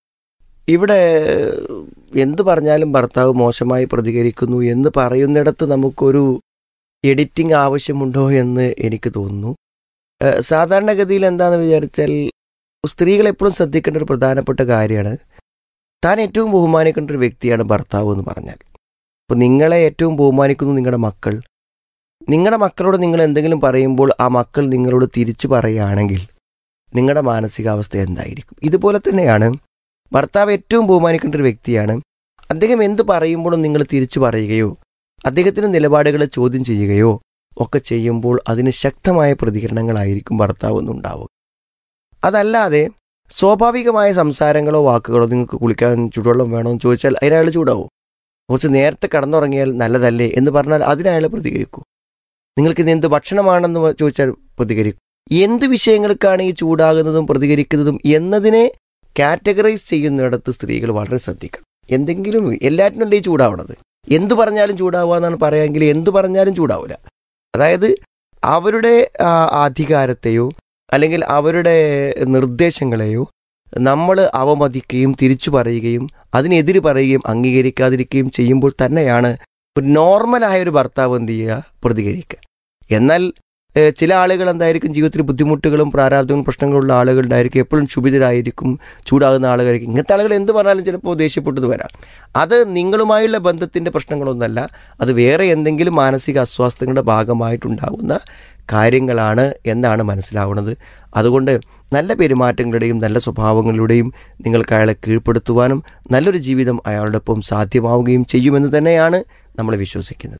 ഇവിടെ എന്തു പറഞ്ഞാലും ഭർത്താവ് മോശമായി പ്രതികരിക്കുന്നു എന്ന് പറയുന്നിടത്ത് നമുക്കൊരു എഡിറ്റിംഗ് ആവശ്യമുണ്ടോ എന്ന് എനിക്ക് തോന്നുന്നു ഏഹ് സാധാരണഗതിയിൽ എന്താണെന്ന് വിചാരിച്ചാൽ സ്ത്രീകൾ എപ്പോഴും ശ്രദ്ധിക്കേണ്ട ഒരു പ്രധാനപ്പെട്ട കാര്യമാണ് താൻ ഏറ്റവും ബഹുമാനിക്കേണ്ട ഒരു വ്യക്തിയാണ് ഭർത്താവ് എന്ന് പറഞ്ഞാൽ അപ്പോൾ നിങ്ങളെ ഏറ്റവും ബഹുമാനിക്കുന്നു നിങ്ങളുടെ മക്കൾ നിങ്ങളുടെ മക്കളോട് നിങ്ങൾ എന്തെങ്കിലും പറയുമ്പോൾ ആ മക്കൾ നിങ്ങളോട് തിരിച്ചു പറയുകയാണെങ്കിൽ നിങ്ങളുടെ മാനസികാവസ്ഥ എന്തായിരിക്കും ഇതുപോലെ തന്നെയാണ് ഭർത്താവ് ഏറ്റവും ബഹുമാനിക്കേണ്ട ഒരു വ്യക്തിയാണ് അദ്ദേഹം എന്ത് പറയുമ്പോഴും നിങ്ങൾ തിരിച്ചു പറയുകയോ അദ്ദേഹത്തിൻ്റെ നിലപാടുകളെ ചോദ്യം ചെയ്യുകയോ ഒക്കെ ചെയ്യുമ്പോൾ അതിന് ശക്തമായ പ്രതികരണങ്ങളായിരിക്കും ഭർത്താവ് ഒന്നുണ്ടാവുക അതല്ലാതെ സ്വാഭാവികമായ സംസാരങ്ങളോ വാക്കുകളോ നിങ്ങൾക്ക് കുളിക്കാൻ ചൂടുവെള്ളം വേണോ എന്ന് ചോദിച്ചാൽ അതിനയാൾ ചൂടാവും കുറച്ച് നേരത്തെ കടന്നുറങ്ങിയാൽ നല്ലതല്ലേ എന്ന് പറഞ്ഞാൽ അതിനയാൾ പ്രതികരിക്കൂ നിങ്ങൾക്ക് ഇത് എന്ത് ഭക്ഷണമാണെന്ന് ചോദിച്ചാൽ പ്രതികരിക്കും എന്ത് വിഷയങ്ങൾക്കാണ് ഈ ചൂടാകുന്നതും പ്രതികരിക്കുന്നതും എന്നതിനെ കാറ്റഗറൈസ് ചെയ്യുന്നിടത്ത് സ്ത്രീകൾ വളരെ ശ്രദ്ധിക്കണം എന്തെങ്കിലും എല്ലാറ്റിനും ഈ ചൂടാവണത് എന്തു പറഞ്ഞാലും ചൂടാവുക എന്നാണ് പറയാമെങ്കിൽ എന്തു പറഞ്ഞാലും ചൂടാവില്ല അതായത് അവരുടെ ആ, അധികാരത്തെയോ അല്ലെങ്കിൽ അവരുടെ നിർദ്ദേശങ്ങളെയോ നമ്മൾ അവമതിക്കുകയും തിരിച്ചു പറയുകയും അതിനെതിര് പറയുകയും അംഗീകരിക്കാതിരിക്കുകയും ചെയ്യുമ്പോൾ തന്നെയാണ് ഒരു നോർമലായ ഒരു ഭർത്താവ് എന്ത് ചെയ്യുക പ്രതികരിക്കുക എന്നാൽ ഏഹ്, ചില ആളുകൾ എന്തായിരിക്കും ജീവിതത്തിൽ ബുദ്ധിമുട്ടുകളും പ്രാരാബ്ദങ്ങളും പ്രശ്നങ്ങളുള്ള ആളുകളുണ്ടായിരിക്കും എപ്പോഴും ക്ഷുഭിതരായിരിക്കും ചൂടാകുന്ന ആളുകളായിരിക്കും ഇങ്ങനത്തെ ആളുകൾ എന്ത് പറഞ്ഞാലും ചിലപ്പോൾ ദേഷ്യപ്പെട്ടത് വരാം അത് നിങ്ങളുമായുള്ള ബന്ധത്തിൻ്റെ പ്രശ്നങ്ങളൊന്നല്ല അത് വേറെ എന്തെങ്കിലും മാനസിക അസ്വാസ്ഥ്യങ്ങളുടെ ഭാഗമായിട്ടുണ്ടാകുന്ന കാര്യങ്ങളാണ് എന്നാണ് മനസ്സിലാവുന്നത് അതുകൊണ്ട് നല്ല പെരുമാറ്റങ്ങളുടെയും നല്ല സ്വഭാവങ്ങളുടെയും നിങ്ങൾക്ക് അയാളെ കീഴ്പ്പെടുത്തുവാനും നല്ലൊരു ജീവിതം അയാളുടെ ഒപ്പം സാധ്യമാവുകയും ചെയ്യുമെന്ന് തന്നെയാണ് നമ്മൾ വിശ്വസിക്കുന്നത്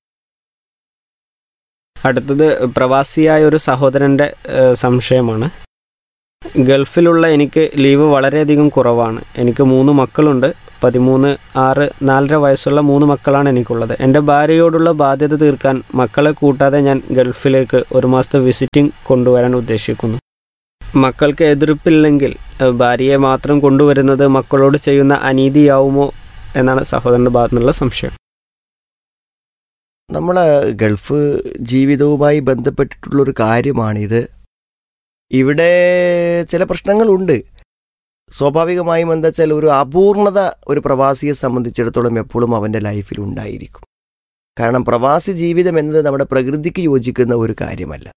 അടുത്തത് പ്രവാസിയായ ഒരു സഹോദരൻ്റെ ഏഹ്, സംശയമാണ് ഗൾഫിലുള്ള എനിക്ക് ലീവ് വളരെയധികം കുറവാണ് എനിക്ക് മൂന്ന് മക്കളുണ്ട് പതിമൂന്ന് ആറ് നാലര വയസ്സുള്ള മൂന്ന് മക്കളാണ് എനിക്കുള്ളത് എൻ്റെ ഭാര്യയോടുള്ള ബാധ്യത തീർക്കാൻ മക്കളെ കൂട്ടാതെ ഞാൻ ഗൾഫിലേക്ക് ഒരു മാസത്തെ വിസിറ്റിംഗ് കൊണ്ടുവരാൻ ഉദ്ദേശിക്കുന്നു മക്കൾക്ക് എതിർപ്പില്ലെങ്കിൽ ഏഹ്, ഭാര്യയെ മാത്രം കൊണ്ടുവരുന്നത് മക്കളോട് ചെയ്യുന്ന അനീതിയാവുമോ എന്നാണ് സഹോദരൻ്റെ ഭാഗത്തു നിന്നുള്ള സംശയം നമ്മൾ ഗൾഫ് ജീവിതവുമായി ബന്ധപ്പെട്ടിട്ടുള്ളൊരു കാര്യമാണിത് ഇവിടെ ചില പ്രശ്നങ്ങളുണ്ട് സ്വാഭാവികമായും എന്താ വെച്ചാൽ ഒരു അപൂർണത ഒരു പ്രവാസിയെ സംബന്ധിച്ചിടത്തോളം എപ്പോഴും അവൻ്റെ ലൈഫിൽ ഉണ്ടായിരിക്കും കാരണം പ്രവാസി ജീവിതം എന്നത് നമ്മുടെ പ്രകൃതിക്ക് യോജിക്കുന്ന ഒരു കാര്യമല്ല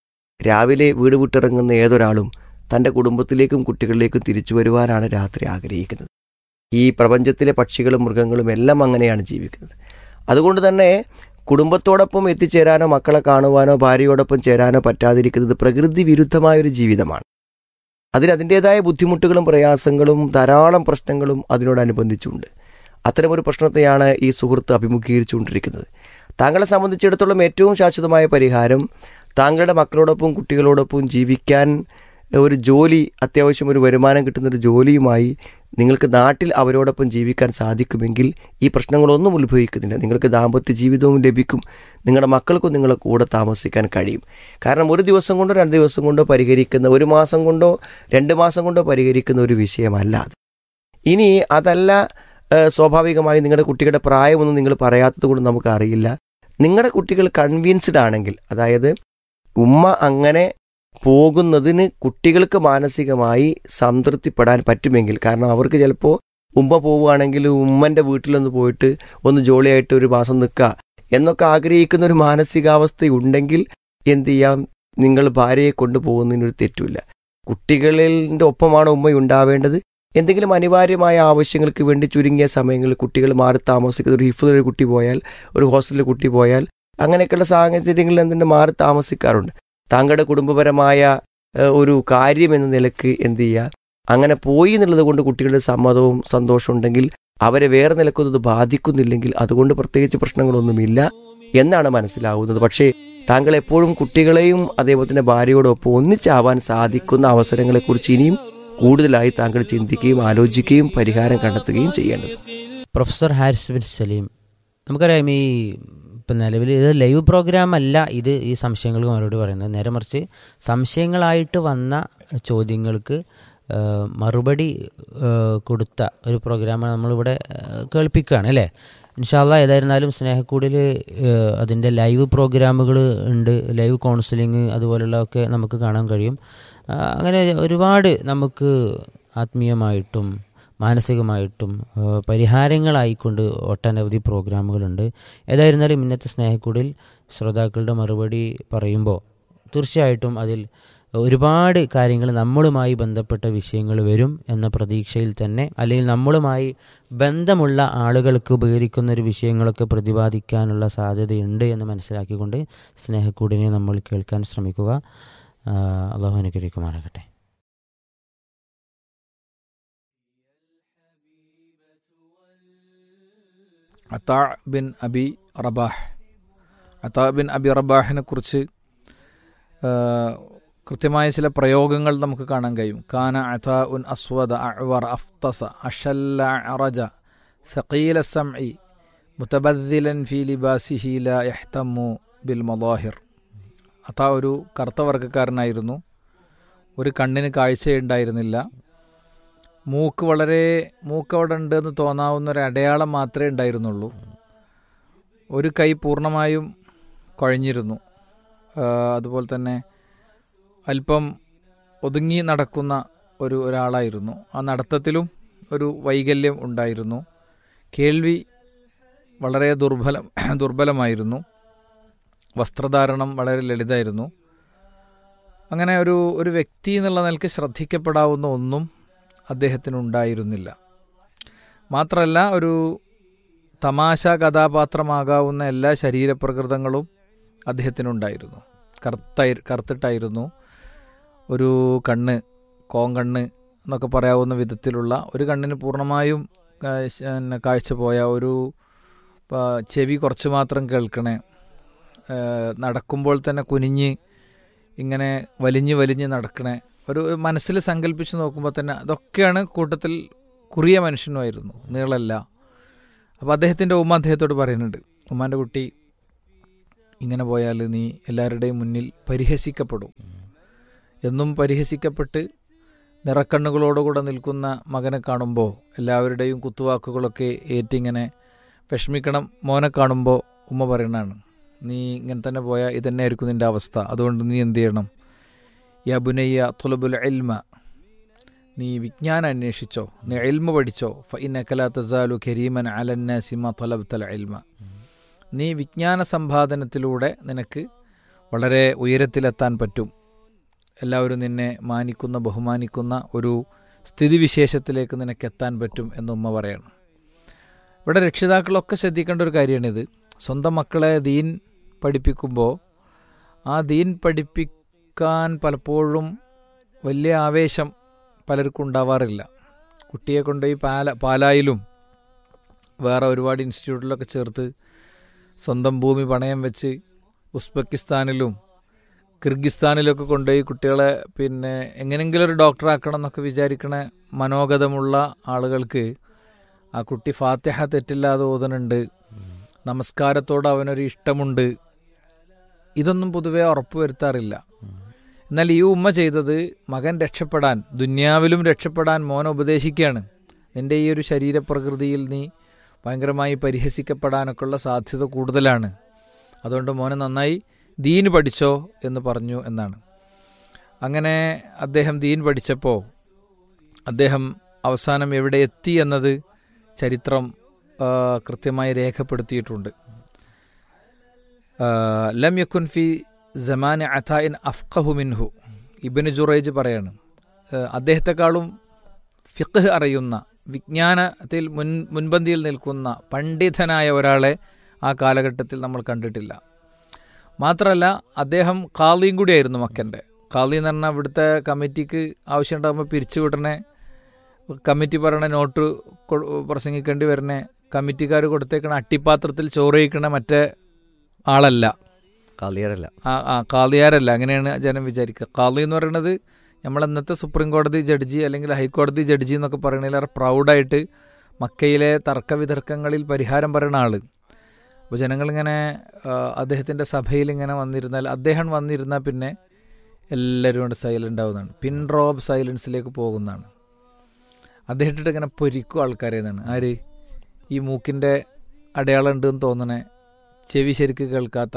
രാവിലെ വീട് വിട്ടിറങ്ങുന്ന ഏതൊരാളും തൻ്റെ കുടുംബത്തിലേക്കും കുട്ടികളിലേക്കും തിരിച്ചു വരുവാനാണ് രാത്രി ആഗ്രഹിക്കുന്നത് ഈ പ്രപഞ്ചത്തിലെ പക്ഷികളും മൃഗങ്ങളും എല്ലാം അങ്ങനെയാണ് ജീവിക്കുന്നത് അതുകൊണ്ട് തന്നെ കുടുംബത്തോടൊപ്പം എത്തിച്ചേരാനോ മക്കളെ കാണുവാനോ ഭാര്യയോടൊപ്പം ചേരാനോ പറ്റാതിരിക്കുന്നത് പ്രകൃതി വിരുദ്ധമായൊരു ജീവിതമാണ് അതിന് അതിൻ്റേതായ ബുദ്ധിമുട്ടുകളും പ്രയാസങ്ങളും ധാരാളം പ്രശ്നങ്ങളും അതിനോടനുബന്ധിച്ചുണ്ട് അത്തരമൊരു പ്രശ്നത്തെയാണ് ഈ സുഹൃത്ത് അഭിമുഖീകരിച്ചുകൊണ്ടിരിക്കുന്നത് താങ്കളെ സംബന്ധിച്ചിടത്തോളം ഏറ്റവും ശാശ്വതമായ പരിഹാരം താങ്കളുടെ മക്കളോടൊപ്പം കുട്ടികളോടൊപ്പം ജീവിക്കാൻ ഒരു ജോലി അത്യാവശ്യം ഒരു വരുമാനം കിട്ടുന്ന ഒരു ജോലിയുമായി നിങ്ങൾക്ക് നാട്ടിൽ അവരോടൊപ്പം ജീവിക്കാൻ സാധിക്കുമെങ്കിൽ ഈ പ്രശ്നങ്ങളൊന്നും ഉത്ഭവിക്കുന്നില്ല നിങ്ങൾക്ക് ദാമ്പത്യ ജീവിതവും ലഭിക്കും നിങ്ങളുടെ മക്കൾക്കും നിങ്ങളെ കൂടെ താമസിക്കാൻ കഴിയും കാരണം ഒരു ദിവസം കൊണ്ടോ രണ്ട് ദിവസം കൊണ്ടോ പരിഹരിക്കുന്ന ഒരു മാസം കൊണ്ടോ രണ്ട് മാസം കൊണ്ടോ പരിഹരിക്കുന്ന ഒരു വിഷയമല്ല അത് ഇനി അതല്ല ഏഹ്, സ്വാഭാവികമായി നിങ്ങളുടെ കുട്ടികളുടെ പ്രായമൊന്നും നിങ്ങൾ പറയാത്തത് കൊണ്ട് നമുക്ക് അറിയില്ല നിങ്ങളുടെ കുട്ടികൾ കൺവിൻസ്ഡ് ആണെങ്കിൽ അതായത് ഉമ്മ അങ്ങനെ പോകുന്നതിന് കുട്ടികൾക്ക് മാനസികമായി സംതൃപ്തിപ്പെടാൻ പറ്റുമെങ്കിൽ കാരണം അവർക്ക് ചിലപ്പോൾ ഉമ്മ പോവുകയാണെങ്കിൽ ഉമ്മൻ്റെ വീട്ടിലൊന്ന് പോയിട്ട് ഒന്ന് ജോളിയായിട്ട് ഒരു മാസം നിൽക്കുക എന്നൊക്കെ ആഗ്രഹിക്കുന്ന ഒരു മാനസികാവസ്ഥ ഉണ്ടെങ്കിൽ എന്ത് ചെയ്യാം നിങ്ങൾ ഭാര്യയെ കൊണ്ടുപോകുന്നതിനൊരു തെറ്റുമില്ല കുട്ടികളിൻ്റെ ഒപ്പമാണ് ഉമ്മ ഉണ്ടാവേണ്ടത് എന്തെങ്കിലും അനിവാര്യമായ ആവശ്യങ്ങൾക്ക് വേണ്ടി ചുരുങ്ങിയ സമയങ്ങളിൽ കുട്ടികൾ മാറി താമസിക്കുന്ന ഒരു ഹിഫിൽ ഒരു കുട്ടി പോയാൽ ഒരു ഹോസ്റ്റലിൽ കുട്ടി പോയാൽ അങ്ങനെയൊക്കെയുള്ള സാഹചര്യങ്ങളിൽ എന്തിൻ്റെ മാറി താമസിക്കാറുണ്ട് താങ്കളുടെ കുടുംബപരമായ ഏഹ്, ഒരു കാര്യം എന്ന നിലക്ക് എന്ത് ചെയ്യുക അങ്ങനെ പോയി എന്നുള്ളത് കൊണ്ട് കുട്ടികളുടെ സമ്മതവും സന്തോഷവും ഉണ്ടെങ്കിൽ അവരെ വേറെ നിലക്കൊന്നും ഇത് ബാധിക്കുന്നില്ലെങ്കിൽ അതുകൊണ്ട് പ്രത്യേകിച്ച് പ്രശ്നങ്ങളൊന്നുമില്ല എന്നാണ് മനസ്സിലാവുന്നത് പക്ഷേ താങ്കൾ എപ്പോഴും കുട്ടികളെയും അതേപോലെ തന്നെ ഭാര്യയോടൊപ്പം ഒന്നിച്ചാവാൻ സാധിക്കുന്ന അവസരങ്ങളെക്കുറിച്ച് ഇനിയും കൂടുതലായി താങ്കൾ ചിന്തിക്കുകയും ആലോചിക്കുകയും പരിഹാരം കണ്ടെത്തുകയും ചെയ്യേണ്ടത് പ്രൊഫസർ ഹാരിസ് ബിൻ സലീം നമുക്കറിയാം ഈ ഇപ്പം നിലവിൽ ഇത് ലൈവ് പ്രോഗ്രാം അല്ല ഇത് ഈ സംശയങ്ങൾക്ക് മറുപടി പറയുന്നത് നേരെ മറിച്ച് സംശയങ്ങളായിട്ട് വന്ന ചോദ്യങ്ങൾക്ക് ആ, മറുപടി ആ, കൊടുത്ത ഒരു പ്രോഗ്രാമാണ് നമ്മളിവിടെ ആ, കേൾപ്പിക്കുകയാണ് അല്ലേ ഇൻഷാല്ല ഏതായിരുന്നാലും സ്നേഹക്കൂടിൽ അതിൻ്റെ ലൈവ് പ്രോഗ്രാമുകൾ ഉണ്ട് ലൈവ് കൗൺസിലിംഗ് അതുപോലുള്ളതൊക്കെ നമുക്ക് കാണാൻ കഴിയും ആ, അങ്ങനെ ഒരുപാട് നമുക്ക് ആത്മീയമായിട്ടും മാനസികമായിട്ടും ആ, പരിഹാരങ്ങളായിക്കൊണ്ട് ഒട്ടനവധി പ്രോഗ്രാമുകളുണ്ട് ഏതായിരുന്നാലും ഇന്നത്തെ സ്നേഹക്കൂടിൽ ശ്രോതാക്കളുടെ മറുപടി പറയുമ്പോൾ തീർച്ചയായിട്ടും അതിൽ ഒരുപാട് കാര്യങ്ങൾ നമ്മളുമായി ബന്ധപ്പെട്ട വിഷയങ്ങൾ വരും എന്ന പ്രതീക്ഷയിൽ തന്നെ അല്ലെങ്കിൽ നമ്മളുമായി ബന്ധമുള്ള ആളുകൾക്ക് ഉപകരിക്കുന്ന ഒരു വിഷയങ്ങളൊക്കെ പ്രതിപാദിക്കാനുള്ള സാധ്യതയുണ്ട് എന്ന് മനസ്സിലാക്കിക്കൊണ്ട് സ്നേഹക്കൂടിനെ നമ്മൾ കേൾക്കാൻ ശ്രമിക്കുക ആ, അള്ളാഹു അനുഗ്രഹിക്കുമാറാകട്ടെ Ata bin Abi Rabah Ata bin Abi റബാഹിനെ കുറിച്ച് ആ, കൃത്യമായ ചില പ്രയോഗങ്ങൾ നമുക്ക് കാണാൻ കഴിയും കാന അതാ ഉൻ അസ്വദ അഅ്വർ അഫ്തസ അഷല്ല അറജ സഖീല സംഇ മുതബദ്ദിലൻ ഫി ലിബാസിഹി ലാ യഹ്തമ്മു ബിൽ മദാഹിർ അതാ ഒരു കറുത്ത വർഗ്ഗക്കാരനായിരുന്നു ഒരു കണ്ണിന് കാഴ്ചയുണ്ടായിരുന്നില്ല മൂക്ക് വളരെ മൂക്ക് അവിടെ ഉണ്ട് എന്ന് തോന്നാവുന്ന ഒരു അടയാളം മാത്രമേ ഉണ്ടായിരുന്നുള്ളൂ ഒരു കൈ പൂർണ്ണമായും കുഴഞ്ഞിരുന്നു ആ, അതുപോലെ തന്നെ അല്പം ഒതുങ്ങി നടക്കുന്ന ഒരു ഒരാളായിരുന്നു ആ നടത്തത്തിലും ഒരു വൈകല്യം ഉണ്ടായിരുന്നു കേൾവി വളരെ ദുർബലം ദുർബലമായിരുന്നു വസ്ത്രധാരണം വളരെ ലളിതമായിരുന്നു അങ്ങനെ ഒരു ഒരു വ്യക്തി എന്നുള്ള നിലക്ക് ശ്രദ്ധിക്കപ്പെടാവുന്ന ഒന്നും അദ്ദേഹത്തിനുണ്ടായിരുന്നില്ല മാത്രമല്ല ഒരു തമാശ കഥാപാത്രമാകാവുന്ന എല്ലാ ശരീരപ്രകൃതങ്ങളും അദ്ദേഹത്തിനുണ്ടായിരുന്നു കറുത്തായി കറുത്തിട്ടായിരുന്നു ഒരു കണ്ണ് കോങ്കണ്ണ് എന്നൊക്കെ പറയാവുന്ന വിധത്തിലുള്ള ഒരു കണ്ണിന് പൂർണ്ണമായും ആ, ശ- പിന്നെ കാഴ്ച പോയ ഒരു ആ, ചെവി കുറച്ച് മാത്രം കേൾക്കണേ ആ, നടക്കുമ്പോൾ തന്നെ കുനിഞ്ഞ് ഇങ്ങനെ വലിഞ്ഞ് വലിഞ്ഞ് നടക്കണേ ഒരു മനസ്സിൽ സങ്കല്പിച്ച് നോക്കുമ്പോൾ തന്നെ അതൊക്കെയാണ് കൂട്ടത്തിൽ കുറിയ മനുഷ്യനുമായിരുന്നു നീളല്ല അപ്പോൾ അദ്ദേഹത്തിൻ്റെ ഉമ്മ അദ്ദേഹത്തോട് പറയുന്നുണ്ട് ഉമ്മാൻ്റെ കുട്ടി ഇങ്ങനെ പോയാൽ നീ എല്ലാവരുടെയും മുന്നിൽ പരിഹസിക്കപ്പെടും എന്നും പരിഹസിക്കപ്പെട്ട് നിറക്കണ്ണുകളോടുകൂടെ നിൽക്കുന്ന മകനെ കാണുമ്പോൾ എല്ലാവരുടെയും കുത്തുവാക്കുകളൊക്കെ ഏറ്റിങ്ങനെ വിഷമിക്കണം മോനെ കാണുമ്പോൾ ഉമ്മ പറയുന്നതാണ് നീ ഇങ്ങനെ തന്നെ പോയാൽ ഇതന്നെ ആയിരിക്കും നിൻ്റെ അവസ്ഥ അതുകൊണ്ട് നീ എന്ത് ചെയ്യണം യാ ബുനയ്യ തുലബുൽ എൽമ നീ വിജ്ഞാനം അന്വേഷിച്ചോ നീ എൽമ പഠിച്ചോ ഫ ഇന്ന കലാ തസാലു ഖരീമൻ അലന്ന സിമ തലബ്തൽ എൽമ നീ വിജ്ഞാന സമ്പാദനത്തിലൂടെ നിനക്ക് വളരെ ഉയരത്തിലെത്താൻ പറ്റും എല്ലാവരും നിന്നെ മാനിക്കുന്ന ബഹുമാനിക്കുന്ന ഒരു സ്ഥിതിവിശേഷത്തിലേക്ക് നിനക്ക് എത്താൻ പറ്റും എന്ന് ഉമ്മ പറയണം ഇവിടെ രക്ഷിതാക്കളൊക്കെ ശ്രദ്ധിക്കേണ്ട ഒരു കാര്യമാണിത് സ്വന്തം മക്കളെ ദീൻ പഠിപ്പിക്കുമ്പോൾ ആ ദീൻ പഠിപ്പിക്കാൻ പലപ്പോഴും വലിയ ആവേശം പലർക്കും ഉണ്ടാവാറില്ല കുട്ടിയെ കൊണ്ടുപോയി പാല പാലായിലും വേറെ ഒരുപാട് ഇൻസ്റ്റിറ്റ്യൂട്ടിലൊക്കെ ചേർത്ത് സ്വന്തം ഭൂമി പണയം വെച്ച് ഉസ്ബെക്കിസ്ഥാനിലും കിർഗിസ്ഥാനിലൊക്കെ കൊണ്ടുപോയി കുട്ടികളെ പിന്നെ എങ്ങനെയെങ്കിലും ഒരു ഡോക്ടറാക്കണം എന്നൊക്കെ വിചാരിക്കണ മനോഗതമുള്ള ആളുകൾക്ക് ആ കുട്ടി ഫാത്തിഹ തെറ്റില്ലാതെ ഓതുന്നുണ്ട് നമസ്കാരത്തോട് അവനൊരു ഇഷ്ടമുണ്ട് ഇതൊന്നും പൊതുവെ ഉറപ്പുവരുത്താറില്ല എന്നാൽ ഈ ഉമ്മ ചെയ്തത് മകൻ രക്ഷപ്പെടാൻ ദുന്യാവിലും രക്ഷപ്പെടാൻ മോനെ ഉപദേശിക്കുകയാണ് നിന്റെ ഈ ഒരു ശരീരപ്രകൃതിയിൽ നീ ഭയങ്കരമായി പരിഹസിക്കപ്പെടാനൊക്കെയുള്ള സാധ്യത കൂടുതലാണ് അതുകൊണ്ട് മോനെ നന്നായി ദീൻ പഠിച്ചോ എന്ന് പറഞ്ഞു എന്നാണ് അങ്ങനെ അദ്ദേഹം ദീൻ പഠിച്ചപ്പോൾ അദ്ദേഹം അവസാനം എവിടെ എത്തി എന്നത് ചരിത്രം ആ, കൃത്യമായി രേഖപ്പെടുത്തിയിട്ടുണ്ട് ആ, ലം യക്കുൻ ഫി ജമാൻ അഥായിൻ അഫ്ഖഹു മിൻഹു ഇബിന് ജുറൈജ് പറയാണ് ആ, അദ്ദേഹത്തെക്കാളും ഫിഖ് അറിയുന്ന വിജ്ഞാനത്തിൽ മുൻ മുൻപന്തിയിൽ നിൽക്കുന്ന പണ്ഡിതനായ ഒരാളെ ആ കാലഘട്ടത്തിൽ നമ്മൾ കണ്ടിട്ടില്ല മാത്രമല്ല അദ്ദേഹം കാളിയും കൂടിയായിരുന്നു മക്കൻ്റെ കാളി എന്ന് പറഞ്ഞാൽ ഇവിടുത്തെ കമ്മിറ്റിക്ക് ആവശ്യമുണ്ടാകുമ്പോൾ പിരിച്ചുവിടണേ കമ്മിറ്റി പറയണ നോട്ട് കൊ- പ്രസംഗിക്കേണ്ടി വരണേ കമ്മിറ്റിക്കാർ കൊടുത്തേക്കണ അട്ടിപ്പാത്രത്തിൽ ചോറ് കഴിക്കണ മറ്റേ ആളല്ല കളിയറല്ല ആ ആ കാളിയാരല്ല അങ്ങനെയാണ് ജനം വിചാരിക്കുക കാളി എന്ന് പറയുന്നത് നമ്മൾ ഇന്നത്തെ സുപ്രീം കോടതി ജഡ്ജി അല്ലെങ്കിൽ ഹൈക്കോടതി ജഡ്ജി എന്നൊക്കെ പറയുന്നതിലേറെ പ്രൗഡായിട്ട് മക്കയിലെ തർക്ക വിതർക്കങ്ങളിൽ പരിഹാരം പറയുന്ന ആള് അപ്പോൾ ജനങ്ങളിങ്ങനെ ആ, അദ്ദേഹത്തിൻ്റെ സഭയിൽ ഇങ്ങനെ വന്നിരുന്നാൽ അദ്ദേഹം വന്നിരുന്നാൽ പിന്നെ എല്ലാവരും കൊണ്ട് സൈലൻ്റ് ആവുന്നതാണ് പിൻ ഡ്രോപ്പ് സൈലൻസിലേക്ക് പോകുന്നതാണ് അദ്ദേഹത്തിട്ട് ഇങ്ങനെ പൊരിക്കും ആൾക്കാരെ എന്നാണ് ആര് ഈ മൂക്കിൻ്റെ അടയാളം ഉണ്ടെന്ന് തോന്നണേ ചെവി ശരിക്ക് കേൾക്കാത്ത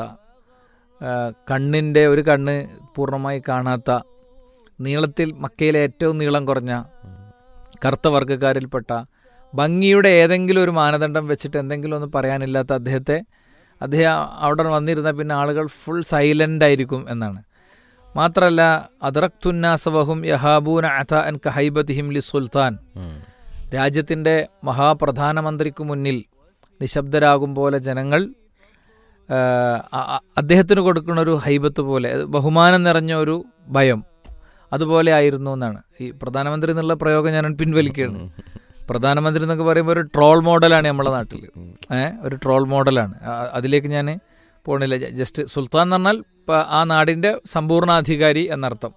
കണ്ണിൻ്റെ ഒരു കണ്ണ് പൂർണ്ണമായി കാണാത്ത നീളത്തിൽ മക്കയിലെ ഏറ്റവും നീളം കുറഞ്ഞ കറുത്ത വർഗ്ഗക്കാരിൽപ്പെട്ട ഭംഗിയുടെ ഏതെങ്കിലും ഒരു മാനദണ്ഡം വെച്ചിട്ട് എന്തെങ്കിലും ഒന്ന് പറയാനില്ലാത്ത അദ്ദേഹത്തെ അദ്ദേഹം അവിടെ വന്നിരുന്ന പിന്നെ ആളുകൾ ഫുൾ സൈലൻ്റ് ആയിരിക്കും എന്നാണ് മാത്രമല്ല അദറക്തുന്നാസവഹും യഹാബൂന അഥ അൻ കഹൈബത്തിഹിം ലി സുൽത്താൻ രാജ്യത്തിൻ്റെ മഹാപ്രധാനമന്ത്രിക്ക് മുന്നിൽ നിശബ്ദരാകും പോലെ ജനങ്ങൾ ആ, അ- അ- അദ്ദേഹത്തിന് കൊടുക്കുന്ന ഒരു ഹൈബത്ത് പോലെ അത് ബഹുമാനം നിറഞ്ഞ ഒരു ഭയം അതുപോലെ ആയിരുന്നു എന്നാണ് ഈ പ്രധാനമന്ത്രി എന്നുള്ള പ്രയോഗം ഞാൻ പിൻവലിക്കുകയാണ് പ്രധാനമന്ത്രി എന്നൊക്കെ പറയുമ്പോൾ ഒരു ട്രോൾ മോഡലാണ് നമ്മുടെ നാട്ടിൽ ഏഹ് ഒരു ട്രോൾ മോഡലാണ് ആ- അതിലേക്ക് ഞാൻ പോണില്ല ജ- ജസ്റ്റ് സുൽത്താൻ എന്ന് പറഞ്ഞാൽ പ- ആ നാടിൻ്റെ സമ്പൂർണ്ണാധികാരി എന്നർത്ഥം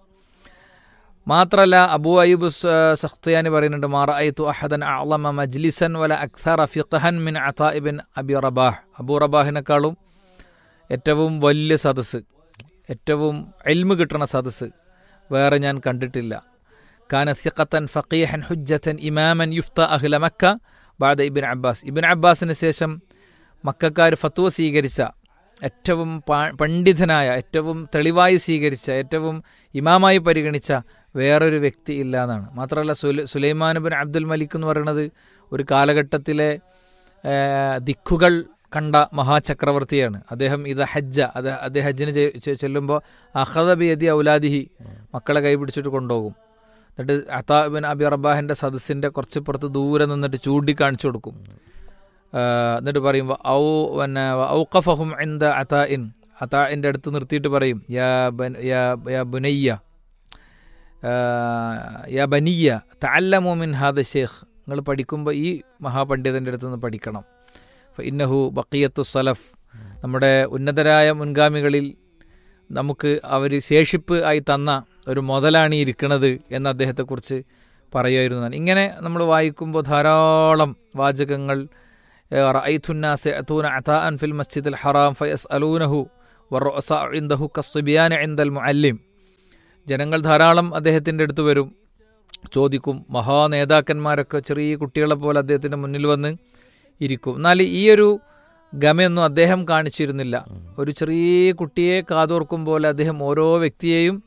മാത്രല്ല അബൂ അയ്യൂബ് സ- സഖ്തിയാനി പറയുന്നുണ്ട് മാറഅയ്തു അഹദൻ അഅളമ മജ്ലിസൻ വല അക്സറ ഫിഖഹൻ മിൻ അതാഇബിൻ അബി റബാഹ് അബൂ റബാഹിനേക്കാളും ഏറ്റവും വലിയ സദസ്സ് ഏറ്റവും എൽമ് കിട്ടുന്ന സദസ്സ് വേറെ ഞാൻ കണ്ടിട്ടില്ല കാന സിഖത്തൻ ഫഖീഹൻ ഹുജ്ജത്തൻ ഇമാമൻ യുഫ്ത അഹ്ല മക്ക ബാദ ഇബിൻ അബ്ബാസ് ഇബിൻ അബ്ബാസിന് ശേഷം മക്കാർ ഫത്വ സ്വീകരിച്ച ഏറ്റവും പാ- പണ്ഡിതനായ ഏറ്റവും തെളിവായി സ്വീകരിച്ച ഏറ്റവും ഇമാമായി പരിഗണിച്ച വേറൊരു വ്യക്തി ഇല്ല എന്നാണ് മാത്രമല്ല സുല സുലൈമാൻ ബിൻ അബ്ദുൽ മലിക് എന്ന് പറയുന്നത് ഒരു കാലഘട്ടത്തിലെ ആ, ദിക്കുകൾ കണ്ട മഹാചക്രവർത്തിയാണ് അദ്ദേഹം ഇത് ഹജ്ജ അത് അദ്ദേഹം ഹജ്ജിന് ചെ- ചെ- ചെല്ലുമ്പോൾ അഹദ ബിയദി ഔലാദിഹി മക്കളെ കൈപിടിച്ചിട്ട് കൊണ്ടുപോകും എന്നിട്ട് അത്താ ബിൻ അബി റബാഹിന്റെ സദസ്സിന്റെ കുറച്ച് പുറത്ത് ദൂരെ നിന്നിട്ട് ചൂണ്ടിക്കാണിച്ചു കൊടുക്കും ആ, എന്നിട്ട് പറയും "വ ഔ പിന്നെ വ ഔഖഫഹും ഇൻദ അതാഇൻ അതാഇന്റെ അടുത്ത് നിർത്തിയിട്ട് പറയും യാ ബൻ- യാ യാ ബുനയ്യ ആ, യാ ബനിയ തഅല്ലമു മിൻ ഹാദ ഷേഖ് നിങ്ങൾ പഠിക്കുമ്പോൾ ഈ മഹാപണ്ഡിതൻ്റെ അടുത്ത് നിന്ന് പഠിക്കണം ഇന്നഹു ബക്കിയത്തു സലഫ് നമ്മുടെ ഉന്നതരായ മുൻഗാമികളിൽ നമുക്ക് അവർ ശേഷിപ്പ് ആയി തന്ന ഒരു മുതലാണ് ഈ ഇരിക്കുന്നത് എന്ന് അദ്ദേഹത്തെക്കുറിച്ച് പറയുമായിരുന്നു ഞാൻ ഇങ്ങനെ നമ്മൾ വായിക്കുമ്പോൾ ധാരാളം വാചകങ്ങൾ റഅയ്തുന്നാസ യഅതൂന അതാഅൻ ഫിൽ മസ്ജിദിൽ ഹറാം ഫയസ്അലൂനഹു വറഅസ ഇൻദഹു കസ്ബിയാന ഇൻദൽ മുഅല്ലിം ജനങ്ങൾ ധാരാളം അദ്ദേഹത്തിൻ്റെ അടുത്ത് വരും ചോദിക്കും മഹാനേതാക്കന്മാരൊക്കെ ചെറിയ കുട്ടികളെ പോലെ അദ്ദേഹത്തിൻ്റെ മുന്നിൽ വന്ന് ഇരിക്കും എന്നാൽ ഈ ഒരു ഗമയൊന്നും അദ്ദേഹം കാണിച്ചിരുന്നില്ല ഒരു ചെറിയ കുട്ടിയെ കാതോർക്കും പോലെ അദ്ദേഹം ഓരോ വ്യക്തിയെയും